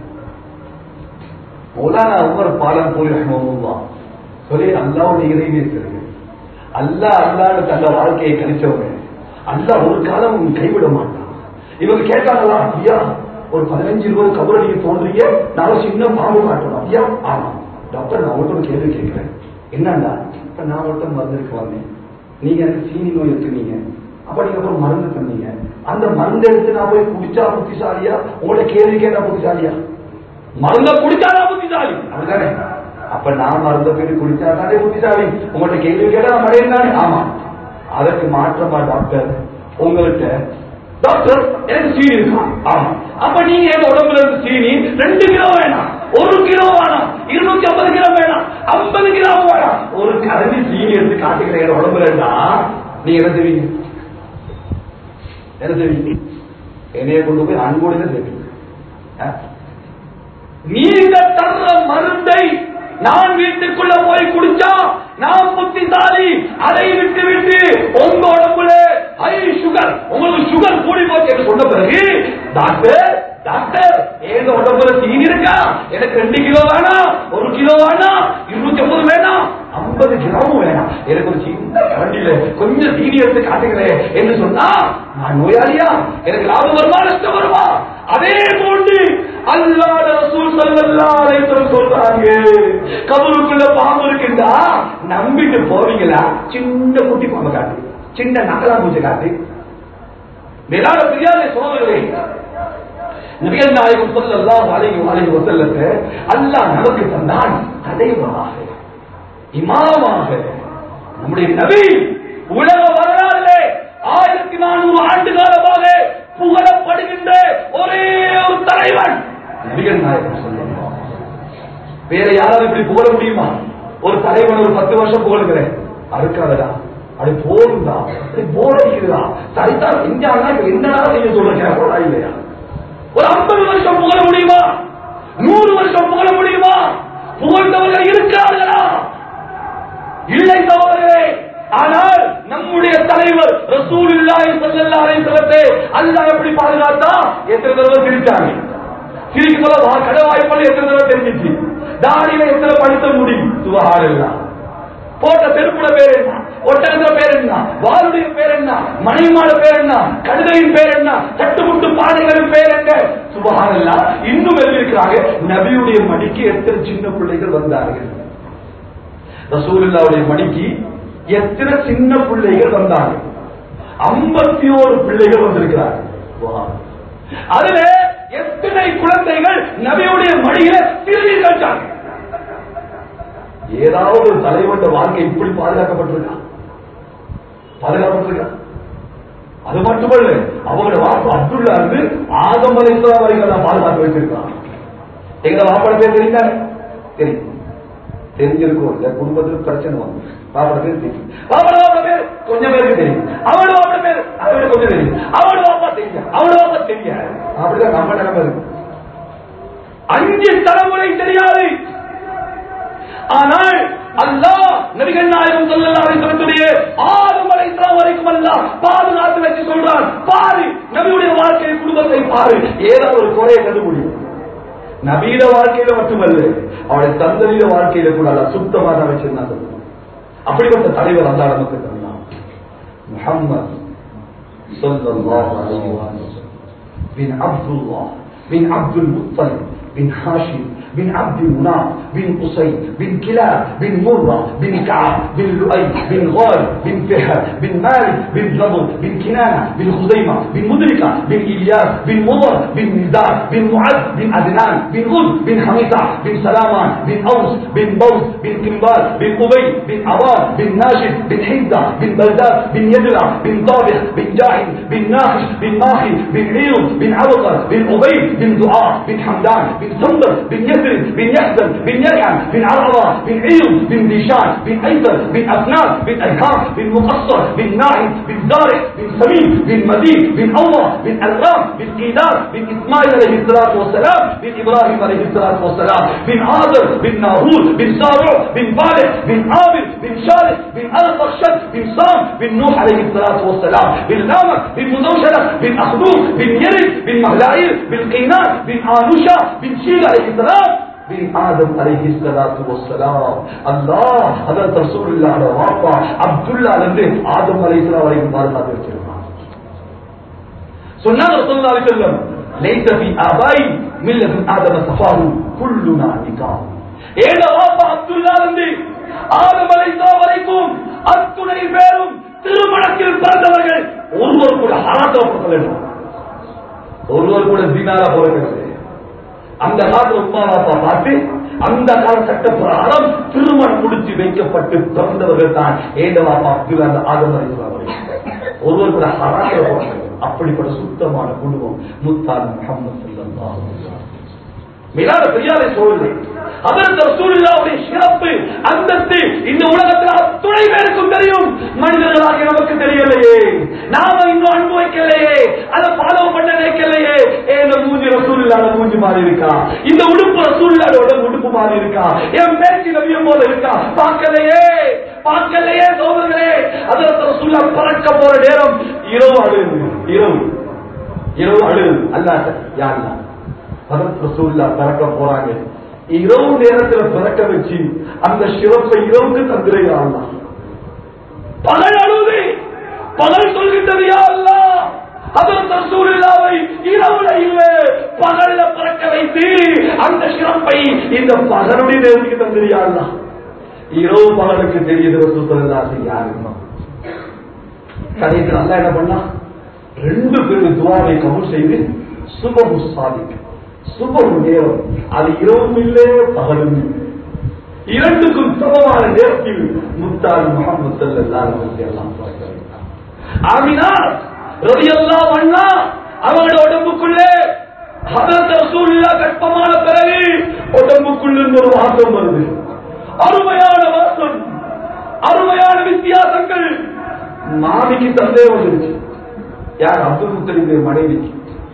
மௌலானா உமர் பாலம் போய் ரஹ்மத்துல்லா சொல்லி அல்லாவுடைய இறைவேற்கிறது அல்லாஹ் அல்லான்னு தந்த வாழ்க்கையை கழிச்சவங்க அல்லாஹ் ஒரு காலம் கைவிட மாட்டான் இவங்க கேட்டாங்களா ஐயா ஒரு பதினஞ்சு இருபது கபரை நீங்க தோன்றீங்க நான் சின்ன பாம்பு காட்டணும் ஐயா ஆமா டாக்டர் நான் ஒருத்தர் ஒரு கேள்வி கேட்கிறேன் என்னண்டா இப்ப நான் ஒருத்தர் மருந்துக்கு வந்தேன் நீங்க எனக்கு சீனி நோய் இருக்குனீங்க அப்ப நீங்க அப்புறம் மருந்து தந்தீங்க அந்த மருந்து எடுத்து நான் போய் குடிச்சா புத்திசாலியா உங்களோட கேள்வி கேட்டா புத்திசாலியா மருந்த குடிச்சாதான் புத்திசாலி அப்படிதானே அப்ப நான் மருந்த போய் குடிச்சாதானே புத்திசாலி உங்கள்ட்ட கேள்வி கேட்டா நான் மடையன் தானே ஆமா அதற்கு மாற்றமா டாக்டர் உங்கள்கிட்ட டாக்டர் எனக்கு சீனி இருக்கா ஆமா அப்ப நீங்க எங்க உடம்புல இருந்து சீனி ரெண்டு கிலோ வேணாம் ஒரு கிலோ வேணாம் இருநூத்தி ஐம்பது கிலோ வேணாம் ஐம்பது கிலோ வேணாம் ஒரு கரண்டி சீனி எடுத்து காட்டுக்கிறேன் என் உடம்புல இருந்தா நீங்க என்ன செய்வீங்க என்ன செய்வீங்க என்னைய கொண்டு போய் அன்போடு சேர்ப்பீங்க ஆ? நீங்க தர்ற மருந்தை நான் வீட்டுக்குள்ள போய் குடிச்சா நான் புத்திசாலி அதை விட்டு விட்டு உங்க உடம்புல ஹை சுகர் உங்களுக்கு சுகர் கூடி போச்சு என்று சொன்ன பிறகு டாக்டர் டாக்டர் எங்க உடம்புல சீனி இருக்கா எனக்கு ரெண்டு கிலோ வேணாம் ஒரு கிலோ வேணாம் இருநூத்தி ஐம்பது வேணாம் ஐம்பது கிராமும் வேணாம் எனக்கு ஒரு சின்ன கரண்டியில கொஞ்சம் சீனி எடுத்து காட்டுகிறேன் என்று சொன்னா நான் நோயாளியா எனக்கு லாபம் வருமா நஷ்டம் வருமா அதே போன்று அல்லாஹ் ரசூல் ஸல்லல்லாஹு அலைஹி வஸல்லம் சொல்றாங்க கபருக்குள்ள பாம்பு இருக்குண்டா நம்பிட்டு போவீங்களா சின்ன குட்டி பாம்பு காட்டு சின்ன நகலா பூஜை காட்டு மேலான பிரியாத சோதர்களே நபிகள் நாயகம் ஸல்லல்லாஹு அலைஹி வஸல்லம் வஸல்லத்தை அல்லாஹ் நமக்கு தந்தான் தலைவராக இமாமாக நம்முடைய நபி உலக வரலாறிலே ஆயிரத்தி நானூறு ஆண்டு காலமாக புகழப்படுகின்ற ஒரே ஒரு தலைவன் நபிகள் நாயகம் ஸல்லல்லாஹு வேற யாராவது இப்படி புகழ முடியுமா ஒரு தலைவன் ஒரு பத்து வருஷம் புகழுகிறேன் அறுக்காதடா அது போதும்டா அது போர் அடிக்குதுடா சரிதான் செஞ்சாங்கன்னா இப்ப என்னடா செய்ய சொல்றேன் இல்லையா ஒரு ஐம்பது வருஷம் புகழ முடியுமா நூறு வருஷம் புகழ முடியுமா புகழ்ந்தவர்கள் இருக்கிறார்களா இல்லை சகோதரரே ஆனால் நம்முடைய தலைவர் ரசூலுல்லாஹி ஸல்லல்லாஹு அலைஹி வஸல்லத்தை அல்லாஹ் எப்படி பாதுகாத்தா எத்தனை தடவை சிரிச்சாங்க சிரிக்கும் போது வா கடவாய்ப்பல் எத்தனை தடவை தெரிஞ்சிச்சு தாடியில எத்தனை படுத்த முடியும் சுபஹானல்லாஹ் போட்ட செருப்புட பேர் என்ன ஒட்டகத்துல பேர் என்ன வாளுடைய பேர் என்ன மணிமாட பேர் என்ன கழுதையின் பேர் என்ன தட்டுமுட்டு பானைகளின் பேர் என்ன சுபஹானல்லா இன்னும் எழுதியிருக்கிறாங்க நபியுடைய மடிக்கு எத்தனை சின்ன பிள்ளைகள் வந்தார்கள் ரசூலுல்லாவுடைய மடிக்கு எத்தனை சின்ன பிள்ளைகள் வந்தாங்க ஐம்பத்தி ஓரு பிள்ளைகள் வந்திருக்கிறார்கள் சுப்ஹானல்லாஹ். அதுல எத்தனை குழந்தைகள் நபியுடைய மடியில திருநீர் கழிச்சாங்க ஏதாவது ஒரு தலைவன் வாழ்க்கை இப்படி பாதுகாக்கப்பட்டிருக்கா பாதுகாக்கப்பட்டிருக்கா அது மட்டுமல்ல அவங்களோட வாப்பு அப்துல்லா இருந்து ஆதம் அலைஹிஸ்ஸலாம் வரைக்கும் எல்லாம் பாதுகாத்து வச்சிருக்கான் எங்க வாப்பட பேர் தெரியுங்க தெரியும் தெரிஞ்சிருக்கும் இந்த குடும்பத்துல பிரச்சனை வந்து பாப்பட பேர் தெரியும் பாப்பட வாப்பட பேர் கொஞ்சம் பேருக்கு தெரியும் அவளோட வாப்பட பேர் அதை விட கொஞ்சம் தெரியும் அவளோட வாப்பா தெரியும் அவளோட வாப்பா தெரியாது அப்படிதான் நம்ம நிலைமை இருக்கு அஞ்சு தலைமுறை தெரியாது ஆனால் அல்லாஹ் நபிகள் நாயகம் ஸல்லல்லாஹு அலைஹி வஸல்லத்துடைய ஆதம் அலைஹிஸ்ஸலாம் வரைக்கும் அல்லாஹ் பாதுகாத்து வச்சு சொல்றான் பாரு நபியுடைய வாழ்க்கை குடும்பத்தை பாரு ஏதாவது ஒரு குறையை கண்டுபிடிக்கும் நபீட வாழ்க்கையில மட்டுமல்ல அவருடைய தந்தனிட வாழ்க்கையில கூட அல்லாஹ் சுத்தமாக தான் வச்சிருந்தான் சொல்லுவான் அப்படிப்பட்ட தலைவர் அல்லாஹ் நமக்கு தந்தான் முஹம்மது ஸல்லல்லாஹு அலைஹி வஸல்லம் பின் அப்துல்லாஹ் பின் அப்துல் முத்தலிப் بن هاشم بن عبد مناف بن قصي بن كلاب بن مرة بن كعب بن لؤي بن غالب بن فهر بن مالك بن نضر بن كنانة بن خزيمة بن مدركة بن إلياس بن مضر بن نزار بن معد بن أدنان بن غز بن حميصة بن سلامان بن أوس بن بوس بن كمبال بن أبي بن عوان بن ناشد بن حمزة بن بلداد بن يدرع بن طابخ بن جاحد بن ناخش بن ماخي بن عيوض بن عبقر بن عبيد بن دعاء بن حمدان بن سندر بن يثرب بن يحزن بن يلحم بن عرضة بن عيوض بن ديشان بن أيسر بن أفنان بن ألهام بن مقصر بن ناعم بن زارع بن سمين بن مدين بن الله بن ألغام بن قيدار بن إسماعيل عليه الصلاة والسلام بن إبراهيم عليه الصلاة والسلام بن عاذر بن ناهور بن سارع بن بالغ بن عامر بن شارع بن القرشد بن سام بن نوح عليه الصلاة والسلام بن لامك بن مدوشلة بن أخدوم بن يرد بن مهلائيل بن قينان بن آنوشا بن شيل عليه السلام بن آدم عليه الصلاة والسلام الله حضرت رسول الله வாப்பா அப்துல்லா இருந்து ஆதம் அலைஹிஸ்ஸலாம் வரைக்கும் பாதுகாத்து வச்சிருக்கான் சொன்னாங்க ரசூலுல்லாஹி அலைஹி வஸல்லம் லைஸ ஃபி ஆபாய் மில்லத் ஆதம் சஃபாரு குல்லுனா நிகாஹ் ஏன வாப்பா அப்துல்லா இருந்து ஆதம் அலைஹிஸ்ஸலாம் வரைக்கும் அத்துணை பேரும் திருமணத்தில் பிறந்தவர்கள் ஒருவர் கூட ஹராத்தப்படவில்லை ஒருவர் கூட ஜினால பிறக்கவில்லை அந்த காலத்துல உமா பாப்பா பார்த்து அந்த கால சட்ட பிரகாரம் திருமணம் முடிச்சு வைக்கப்பட்டு பிறந்தவர்கள் தான் ஏந்த பாப்பா அப்துல்லா அந்த ஆதம் அலைஹிஸ்ஸலாம் வரைக்கும் ஒருவர் கூட ஹராத்துல பிறந்தவர்கள் அப்படிப்பட்ட சுத்தமான குடும்பம் முத்தால் முகமது ஸல்லல்லாஹு அலைஹி வஸல்லம் மேலான பெரியாரை சோழர்களே அதற்கு ரசூலுல்லாவுடைய சிறப்பு அந்தஸ்து இந்த உலகத்தில் அத்துணை பேருக்கும் தெரியும் மனிதர்களாக நமக்கு தெரியலையே நாம இன்னும் அனுபவிக்கலையே அதை ஃபாலோ பண்ண நினைக்கலையே ஏ இந்த மூஞ்சி ரசூலுல்லாட மூஞ்சி மாறி இருக்கா இந்த உடுப்பு ரசூலுல்லாட உடுப்பு மாறி இருக்கா என் பேச்சு நபியம் போல இருக்கா பார்க்கலையே பார்க்கலையே சோதர்களே அதற்கு ரசூல்லா பறக்க போற நேரம் இரவு அழுது இரவு இரவு அழுது அல்லாட்ட யாருன்னா அதற்கு ரசூல்லா பிறக்க போறாங்க இரவு நேரத்துல பிறக்க வச்சு அந்த சிறப்பை இரவுக்கு தந்துரையா பகல் அழுது பகல் சொல்கின்றது யா அல்லா அதற்கு ரசூலுல்லாவை இரவுல இல்ல பகல்ல பிறக்க வைத்து அந்த சிறப்பை இந்த பகலுடைய நேரத்துக்கு தந்துரையா இரவு பகலுக்கு தெரியுது ரசூலுல்லாஹி யாருன்னா கடைசியில் அல்லா என்ன பண்ணா ரெண்டு பேரும் துவாவை கபூல் செய்து சுபகு சாதிக் சுபகு நேரம் அது இரவும் இல்லை பகலும் இல்லை இரண்டுக்கும் சமமான நேரத்தில் முத்தால் முகமது ஸல்லல்லாஹு எல்லாம் ஆமினா ரலியல்லாஹு அன்ஹா அவங்களோட உடம்புக்குள்ளே ஹதரத் ரசூலுல்லாஹ் கற்பமான பிறகு உடம்புக்குள்ள இருந்து ஒரு வாசம் வருது அருமையான வாசம் அருமையான வித்தியாசங்கள் மாமிக்கு சந்தேகம் வந்துருச்சு யார் அப்துல் முத்தலிபுடைய மனைவிக்கு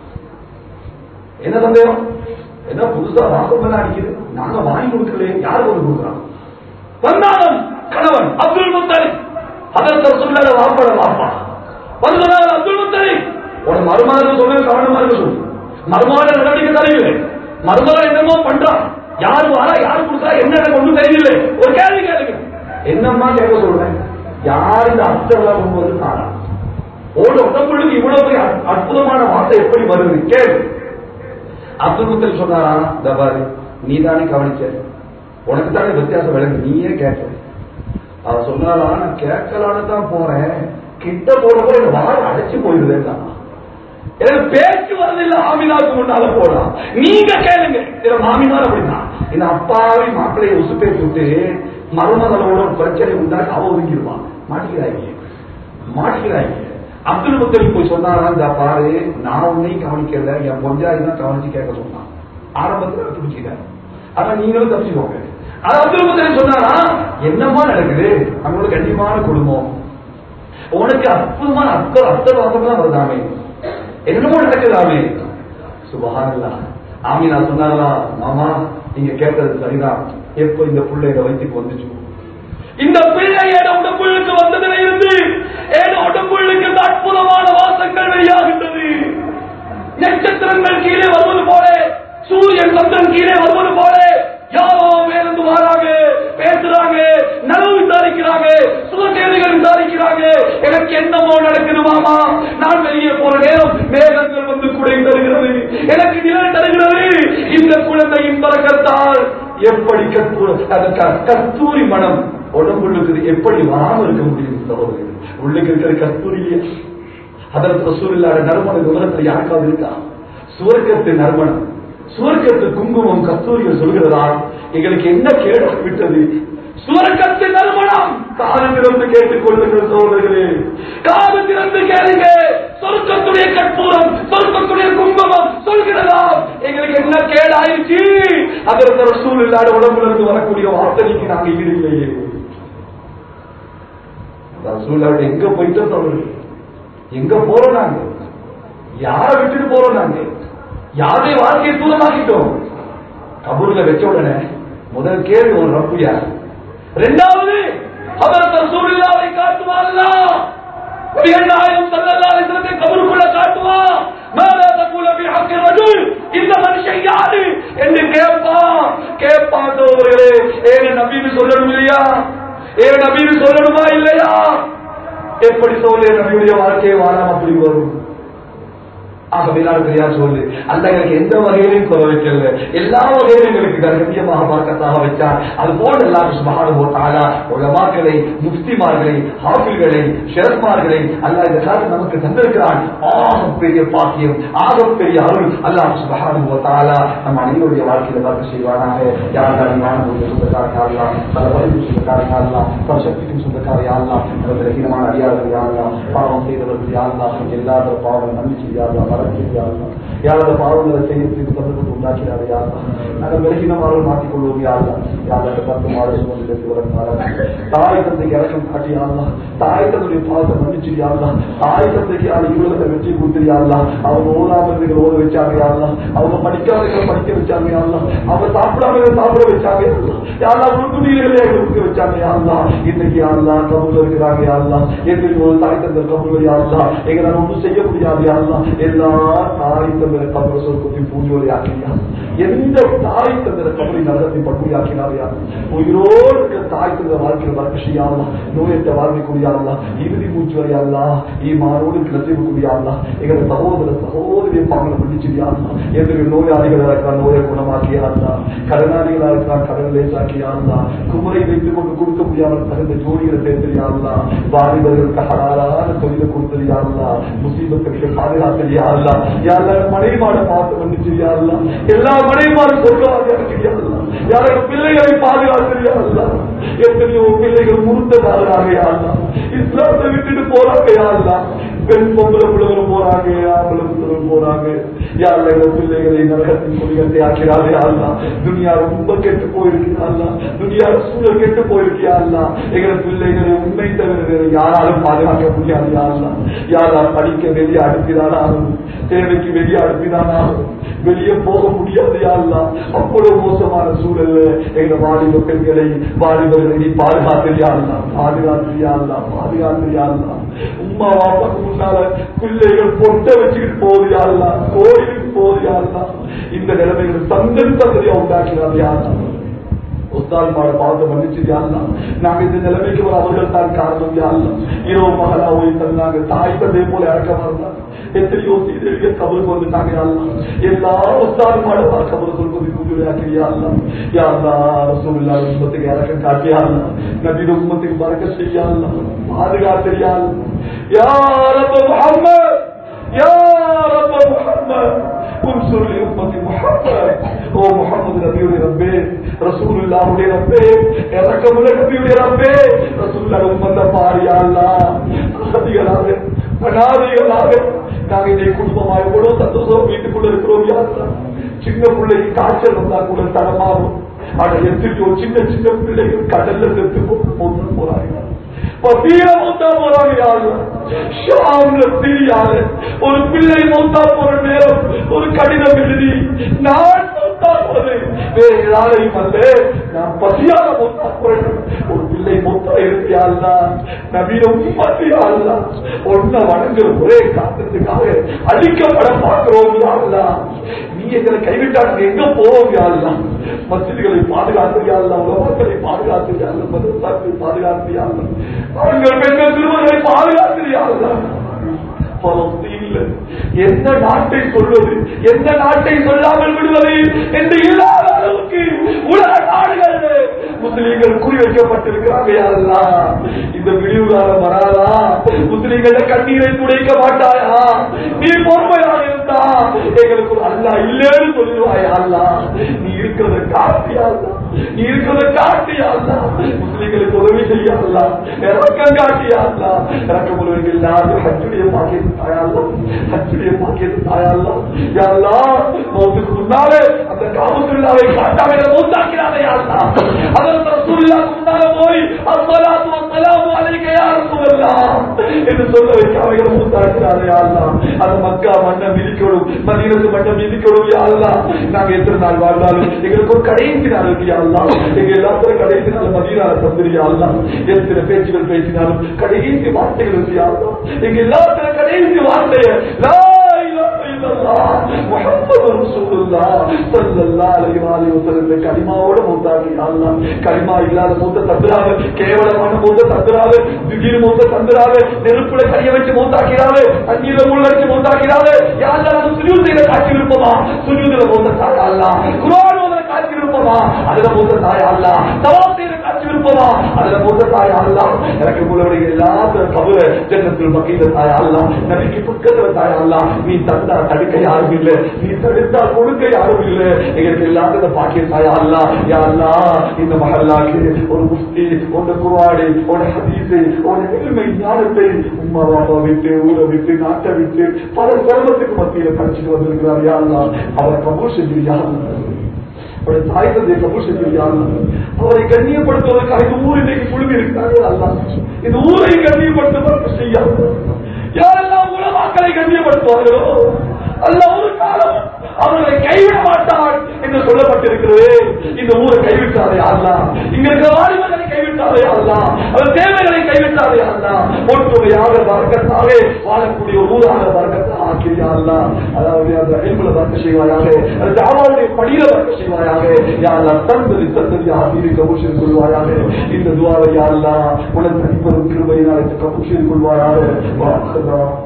என்ன சந்தேகம் என்ன புதுசா வாசம் எல்லாம் அடிக்குது நாங்க வாங்கி கொடுக்கல யார் கொண்டு கொடுக்குறான் வந்தாலும் கணவன் அப்துல் முத்தலிப் அதற்கு சொல்லாத வாப்பட வாப்பா வந்தாலும் அப்துல் முத்தலிப் உன மருமகன் சொல்றது கவனமா இருக்க சொல்லு மருமகன் நடவடிக்கை தெரியல மருமகன் என்னமோ பண்றான் யாரு வரா யாரு கொடுத்தா என்ன ஒன்றும் தெரியல ஒரு கேள்வி கேளுங்க என்னம்மா கேட்க சொல்றேன் யார் இந்த அர்த்தம் கொண்டு வந்து காணா ஓட உடம்புக்கு இவ்வளவு பெரிய அற்- அற்புதமான வார்த்தை எப்படி வருது கேளு அப்துல் முத்தல் சொன்னாரா இந்த பாரு நீ தானே கவனிச்ச உனக்கு தானே வித்தியாசம் விளங்கு நீயே கேட்க அவ சொன்னாரா நான் கேட்கலான்னு தான் போறேன் கிட்ட போறப்போ என் வாழ அடைச்சு போயிருதேன்னா எனக்கு பேச்சு வரதில்லை ஆமினாவுக்கு முன்னால போலாம் நீங்க கேளுங்க இதுல மாமினார் அப்படின்னா இந்த அப்பாவை மாப்பிள்ளையை உசுப்பேத்தி விட்டு மருமகளோட ஒரு பிரச்சனை உண்டாக்கி அவ ஒதுங்கிடுவான் மாட்டிக்கிறாங்க மாட்டிக்கிறாங்க அப்துல் முத்தலிப் போய் சொன்னாரா இந்த பாரு நான் உன்னையும் கவனிக்கல என் பொஞ்சாதி தான் கவனிச்சு கேட்க சொன்னான் ஆரம்பத்துல பிடிச்சிட்டாரு ஆனா நீங்களும் தப்பிச்சுக்கோங்க அது அப்துல் முத்தலிப் சொன்னாரா என்னமா நடக்குது நம்மளோட கண்டிப்பான குடும்பம் உனக்கு அற்புதமான அற்புத அர்த்தவாசம் தான் வருதாமே என்னமோ நடக்குதாமே சுபஹானல்லா ஆமீனா சொன்னாங்களா மாமா நீங்க கேட்டது சரிதான் எப்ப இந்த புள்ளை இதை வயிற்றுக்கு வந்துச்சு இந்த பிள்ளை என் உடம்புள்ளுக்கு வந்ததில் இருந்து என் உடம்புள்ளுக்கு இந்த அற்புதமான வாசங்கள் வெளியாகின்றது நட்சத்திரங்கள் கீழே வருவது போல சூரியன் சந்திரன் கீழே வருவது போல யாரோ மேலிருந்து வராங்க பேசுறாங்க நலவு விசாரிக்கிறாங்க சுகசேவைகள் விசாரிக்கிறாங்க எனக்கு என்னமோ நடக்குது மாமா நான் வெளியே போற நேரம் மேகங்கள் வந்து குடை தருகிறது எனக்கு நிழல் தருகிறது இந்த குழந்தையின் பறக்கத்தால் எப்படி கற்பூர அந்த க- கஸ்தூரி மனம் உடம்புள்ளுக்கு எப்படி வராம இருக்க முடியும் சகோதரர்கள் உள்ளுக்கு இருக்கிற கஸ்தூரியே அதற்கு ரசூலில்லாத நறுமண விவரத்தில் யாருக்காவது இருக்கா சுவர்க்கத்து நறுமணம் சுவர்க்கத்து குங்குமம் கஸ்தூரிகள் சொல்கிறதா எங்களுக்கு என்ன கேடு விட்டது சுவர்க்கத்து நறுமணம் காது திறந்து கேட்டுக் கொள்ளுங்கள் சோதர்களே காது திறந்து கேளுங்க சொர்க்கத்துடைய கற்பூரம் சொர்க்கத்துடைய குங்குமம் சொல்கிறதா எங்களுக்கு என்ன கேடு ஆயிடுச்சு அதற்கு ரசூல் இல்லாத உடம்புல இருந்து வரக்கூடிய வார்த்தைக்கு நாங்க ஈடு இல்லையே ரசூலோட எங்க போயிட்டோம் சொல்றது எங்க போறோம் நாங்க யார விட்டுட்டு போறோம் நாங்க யாருடைய வாழ்க்கையை தூரமாக்கிட்டோம் கபூர்ல வச்ச உடனே முதல் கேள்வி ஒரு ரப்பு யார் ரெண்டாவது அவர் ரசூலுல்லாவை காட்டுவாங்களா நாயகம் சல்லல்லாஹு அலைஹி வஸல்லம் கபருக்குள்ள காட்டுவா மாதா தகுல பி ஹக்கி ரஜுல் இந்த மனுஷன் யாரு என்று கேட்பான் கேட்பான் சோதரர்களே ஏன் நபின்னு சொல்லணும் இல்லையா ஏன் நபின்னு சொல்லணுமா இல்லையா எப்படி சொல்ல நபியுடைய வாழ்க்கையை வாழாம அப்படி வரும் ஆகவே நான் பெரியா சொல்லு அந்த எங்களுக்கு எந்த வகையிலையும் குறை வைக்கல எல்லா வகையிலும் எங்களுக்கு கண்ணியமாக பார்க்கத்தாக வச்சார் அது போல எல்லாம் சுபகான போட்டாலா உலமாக்களை முஃப்திமார்களை ஹாஃபில்களை ஷெரத்மார்களை அல்லாஹ் இந்த காலம் நமக்கு தந்திருக்கிறான் ஆகப்பெரிய பாக்கியம் ஆகப்பெரிய அருள் அல்லாஹ் சுபகான போட்டாலா நம் அனைவருடைய வாழ்க்கையில பார்க்க செய்வானாக யார் வானக்கூடிய சொந்தக்காரங்க ஆகலாம் பல வலிமை சொந்தக்காரங்க ஆகலாம் பல சக்திக்கும் சொந்தக்காரங்க ஆகலாம் நமக்கு ரகீனமான அடியார்கள் ஆகலாம் பாவம் செய்தவர்கள் யாரெல்லாம் எல்லாரும் பாவம் நம்பிக்கை யாரெல்லாம் மறக்கி யாரெல்லாம் யாரோட பாவங்களை செய்யறதுக்கு சந்தர்ப்பத்தை உண்டாக்கிறாரு யாரெல்லாம் நாங்கள் விலகினமாக மாற்றிக்கொள்வோம் யாரெல்லாம் யாரோட பத்து மாதம் சுமந்து பேசி வளர்ந்தாரா தாய் தந்தைக்கு இறக்கம் காட்டி யாரெல்லாம் தாய் தந்தைய பாவத்தை மன்னிச்சு யாரெல்லாம் தாய் தந்தைக்கு யார் இவ்வளவு வெற்றி கொடுத்து யாரெல்லாம் அவங்க ஓதாமல் ஓத வச்சாங்க யாரெல்லாம் அவங்க படிக்காதவங்களை படிக்க வச்சாங்க யாரெல்லாம் அவங்க சாப்பிடாம சாப்பிட வச்சாங்க யாரெல்லாம் உறுப்புநீர்களை கொடுக்க வச்சாங்க யாரெல்லாம் இன்னைக்கு யாரெல்லாம் கபூல் இருக்கிறாங்க யாரெல்லாம் எங்களுக்கு ஒரு தாய் தந்த கபூல் யாரெல்லாம் எங்களால் ஒன்றும் செய்ய முடியாது யாரெல்லாம் எல்லா தாய் தந்திர கபூல சொற்கத்தையும் பூஜோலை ஆக்கியா எந்த தாய் தந்திர கபூலை நரகத்தை படுகொலை ஆக்கினார் யார் உயிரோடு இருக்கிற தாய் தந்த வாழ்க்கையில் வரக்க செய்யாமலாம் நோயற்ற வாழ்க்கை கூடியாடலாம் இறுதி மூச்சு வரையாடலாம் ஈமானோடு நசிவு கூடியாடலாம் எங்களை சகோதர சகோதரிய பாங்களை பிடிச்சியாடலாம் எங்களுக்கு நோயாளிகளா இருக்கிற நோயை குணமாக்கியாடலாம் கடனாளிகளா இருக்கிற கடன் லேசாக்கியாடலாம் குமரை வைத்துக் கொண்டு கொடுக்க முடியாமல் தகுந்த ஜோடிகளை சேர்த்துறியாடலாம் வாலிபர்களுக்கு ஹலாலான தொழிலை கொடுத்தறியாடலாம் முசீபத்துக்கு பாதுகாத்தறியாடலாம் யாரெல்லாம் மனைவிமாட பார்த்து மன்னிச்சிரியா அல்ல எல்லா மனைவிமாரும் சொர்க்கவாதியா இருக்கிறியா அல்ல யாரோட பிள்ளைகளை பாதுகாக்கிறியா அல்ல எத்தனையோ பிள்ளைகள் முருத்ததாகிறாங்க யா அல்ல இஸ்லாத்தை விட்டுட்டு போறாங்க யா அல்ல பெண் பொம்பளை பிள்ளைகளும் போறாங்க ஆம்பளை பிள்ளைகளும் போறாங்க யாரில் எங்க பிள்ளைகளை நரகத்தின் கொடிகத்தை ஆக்கிறாரே அல்லா துனியா ரொம்ப கெட்டு போயிருக்கிறா அல்லா துனியா சூழல் கெட்டு போயிருக்கியா அல்லா எங்களை பிள்ளைகளை உண்மை தவிர வேற யாராலும் பாதுகாக்க முடியாது யாருலா யாரால் படிக்க வெளியே அனுப்பிதான் ஆகும் தேவைக்கு வெளியே அனுப்பிதான் ஆகும் வெளியே போக முடியாது யாருலா அவ்வளவு மோசமான சூழல்ல எங்க வாலிப பெண்களை வாலிபர்களை நீ பாதுகாத்திரியாருலா பாதுகாத்திரியாருலா பாதுகாத்திரியாருலா உமா வாப்பாக்கு முன்னால பிள்ளைகள் பொட்டை வச்சுக்கிட்டு போகுது யாருலா கோயிலுக்கு போகுது யாருலா இந்த நிலைமைகள் தந்தன் தகுதியா உண்டாக்கிறார் யாருலா உஸ்தான்மாட பாவத்தை மன்னிச்சு யாருலாம் நாங்க இந்த நிலைமைக்கு வர அவர்கள் தான் காரணம் யாருலாம் இரவு மகளா ஓய் தந்தாங்க தாய் தந்தை போல இறக்கமா இருந்தாங்க எத்தனையோ சீதர்கள் கபருக்கு வந்துட்டாங்க யாருலாம் எல்லா உஸ்தான்மாட கபருக்கு சொல்வது கூடியாக்கி யாருலாம் யாருலா ரசூல்லா உம்மத்துக்கு இறக்கம் காட்டி யாருலாம் நபீன உம்மத்துக்கு பறக்க செய்யாருலாம் பாதுகாத்து யாருலாம் யார் முகமது يا رب محمد انصر لأمة محمد ஓ முகமது நபியுடைய ரப்பே ரசூல் இல்லாவுடைய ரப்பே இறக்கமுள்ள நபியுடைய ரப்பே ரசூல் உம்மந்த பாரியா அல்லா அகதிகளாக அனாதைகளாக நாங்க இதை குடும்பமாக எவ்வளவு சந்தோஷம் வீட்டுக்குள்ள இருக்கிறோம் யாருலா சின்ன பிள்ளைக்கு காய்ச்சல் வந்தா கூட தரமாகும் ஆனா எத்தனையோ சின்ன சின்ன பிள்ளைகள் கடல்ல செத்து போட்டு போறாங்க பசியா மூத்தா போறாங்க யாரு ஷாம்ல தெரியாது ஒரு பிள்ளை மூத்தா போற நேரம் ஒரு கடிதம் எழுதி நான் மூத்தா போறேன் வேற யாரையும் அல்ல நான் பசியாக மூத்தா போறேன் ஒரு பிள்ளை மூத்தா இருக்கியாள்னா நவீன உண்மையாள்னா ஒன்ன வணங்குற ஒரே காரணத்துக்காக அழிக்கப்பட பார்க்கிறோம் யாருலா நீ எங்களை கைவிட்டா நாங்க எங்க போவோம் யாருலாம் மசிதிகளை பாதுகாத்திரியாள்ல உலகங்களை பாதுகாத்திரியாள்ல மதத்தாக்களை பாதுகாத்திரியாள்ல அவர்கள் பெண்கள் திருமணங்களை பாதுகாத்திரியாள்ல பலஸ்தீன்ல எந்த நாட்டை சொல்வது எந்த நாட்டை சொல்லாமல் விடுவது என்று இல்லாத அளவுக்கு உலக நாடுகள் முஸ்லீம்கள் குறி வைக்கப்பட்டிருக்கிறாங்க யாரெல்லாம் இந்த விடிவு காலம் வராதா முஸ்லீம்கள கண்ணீரை துடைக்க மாட்டாயா நீ பொறுமையாக இருந்தா எங்களுக்கு ஒரு அல்லா இல்லேன்னு சொல்லுவாயா அல்லா நீ இருக்கிறத காட்டியா நீ இருக்கிறத காட்டியா அல்லா முஸ்லீம்களுக்கு உதவி செய்யாதா இறக்கம் காட்டியா அல்லா இறக்கம் உள்ளவர்கள் எல்லாரும் ஹஜ்ஜுடைய பாக்கியத்து தாயாலாம் ஹஜ்ஜுடைய பாக்கியத்து தாயாலாம் யாரெல்லாம் மௌத்துக்கு முன்னாலே அந்த காமத்துள்ளாவை காட்டாம மௌத்தாக்கிறாங்க யாரெல்லாம் அதற்கு ரசூலுல்லாஹ்க்கு முன்னால போய் அஸ்ஸலாத்து வஸ்ஸலாமு அலைக்க யா ரசூலல்லாஹ் என்று சொல்ல வைக்க அவைகளை மூத்தாக்கிறாரே யாரெல்லாம் அந்த மக்கா மண்ணை மிதிக்கணும் மதீனத்து மண்ணை மிதிக்கணும் யாரெல்லாம் நாங்க எத்தனை நாள் வாழ்ந்தாலும் எங்களுக்கு ஒரு கடைசி நாள் இருக்கு யாரெல்லாம் எங்க எல்லாத்திலும் கடைசி நாள் மதீனால தந்துரு யாரெல்லாம் எத்தனை பேச்சுகள் பேசினாலும் கடைசி வார்த்தைகள் இருக்கு யாரெல்லாம் எங்க எல்லாத்திலும் கடைசி வார்த்தைய லா இலாஹ இல்லல்லாஹ் முஹம்மது ரசூலுல்லாஹ் ஸல்லல்லாஹு அலைஹி வஸல்லம் கலிமாவோட மூத்தாக்கி அல்லாஹ் கலிமா இல்லாத மூத்த தந்துராக கேவலமான மூத்த தந்துராக திடீர் மூத்த தந்துராக நெருப்புல கைய வச்சு மூத்தாக்கிறாரு தண்ணீர உள்ள வச்சு மூத்தாக்கிறாரு யாரெல்லாம் அது சுஜூத் செய்த காட்சி விருப்பமா சுஜூதுல மூத்த தாயா அல்லாஹ் குர்ஆன் ஓதுற காட்சி விருப்பமா அதுல மூத்த தாயா அல்லாஹ் தவாப் செய்த காட்சி விருப்பமா அதுல மூத்த தாயா அல்லாஹ் எனக்கு உள்ளவர்கள் எல்லாத்துல கபுர ஜன்னத்தில் பக்கீத தாயா அல்லாஹ் நபிக்கு பக்கத்துல தாயா அல்லாஹ் நீ தந்தா தடுக்க யாரும் இல்ல நீ தடுத்தா கொடுக்க யாரும் இல்ல எங்களுக்கு எல்லாத்துல பாக்கிய தாயா அல்லாஹ் யா அல்லாஹ் இந்த மஹல்லாக்கு ஒரு முஃப்தி ஒரு குர்ஆனி ஒரு ஹதீஸ் ஒரு இல்மை ஞானத்தை உம்மா பாப்பா விட்டு ஊரை விட்டு நாட்டை விட்டு பல சிரமத்துக்கு மத்தியில படிச்சுட்டு வந்திருக்கிறார் யா அல்லாஹ் அவரை கபூல் செஞ்சு யா அல்லாஹ் அவருடைய தாய் தந்தையை கபூல் செஞ்சிருக்காங்க அவரை கண்ணியப்படுத்துவதற்காக இந்த ஊர் இன்னைக்கு குழுமி இருக்கிறாரே அல்லா இந்த ஊரை கண்ணியப்படுத்துவதற்கு செய்யாது யாரெல்லாம் உலமாக்களை கண்ணியப்படுத்துவார்களோ அல்ல ஒரு காலம் அவர்களை கைவிட மாட்டான் என்று சொல்லப்பட்டிருக்கிறது இந்த ஊரை கைவிட்டாரே அல்லா இங்க இருக்கிற வாலிபர்களை கைவிட்டாரே அல்லா அவர் தேவைகளை கைவிட்டாரே அல்லா ஒற்றுமையாக வர்க்கத்தாலே வாழக்கூடிய ஒரு ஊராக வர்க்கத்தை ஆக்கியா அல்லா அதாவது அந்த எலும்புல வர்க்க செய்வாயாக அந்த தாவாவுடைய படியில வர்க்க செய்வாயாக யாரெல்லாம் தந்தது தந்தது ஆசீரி கபூஷன் கொள்வாயாக இந்த துவாவை யாரெல்லாம் உனக்கு தனிப்பெரும் கிருபையினால் கபூஷன் கொள்வாயாக வாசலாம்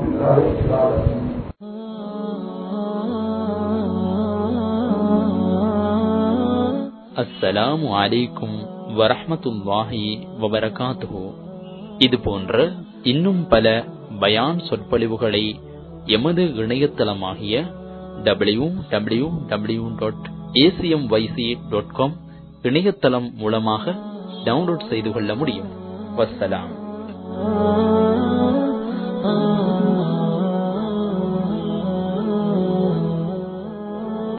அஸ்ஸலாமு அலைக்கும் வரஹ்மத்துல்லாஹி வபரகாத்துஹு இது போன்ற இன்னும் பல பயான் சொற்பொழிவுகளை எமது இணையதளமாகிய W W W dot ACM YC dot com இணையதளம் மூலமாக டவுன்லோட் செய்து கொள்ள முடியும் வஸ்ஸலாம்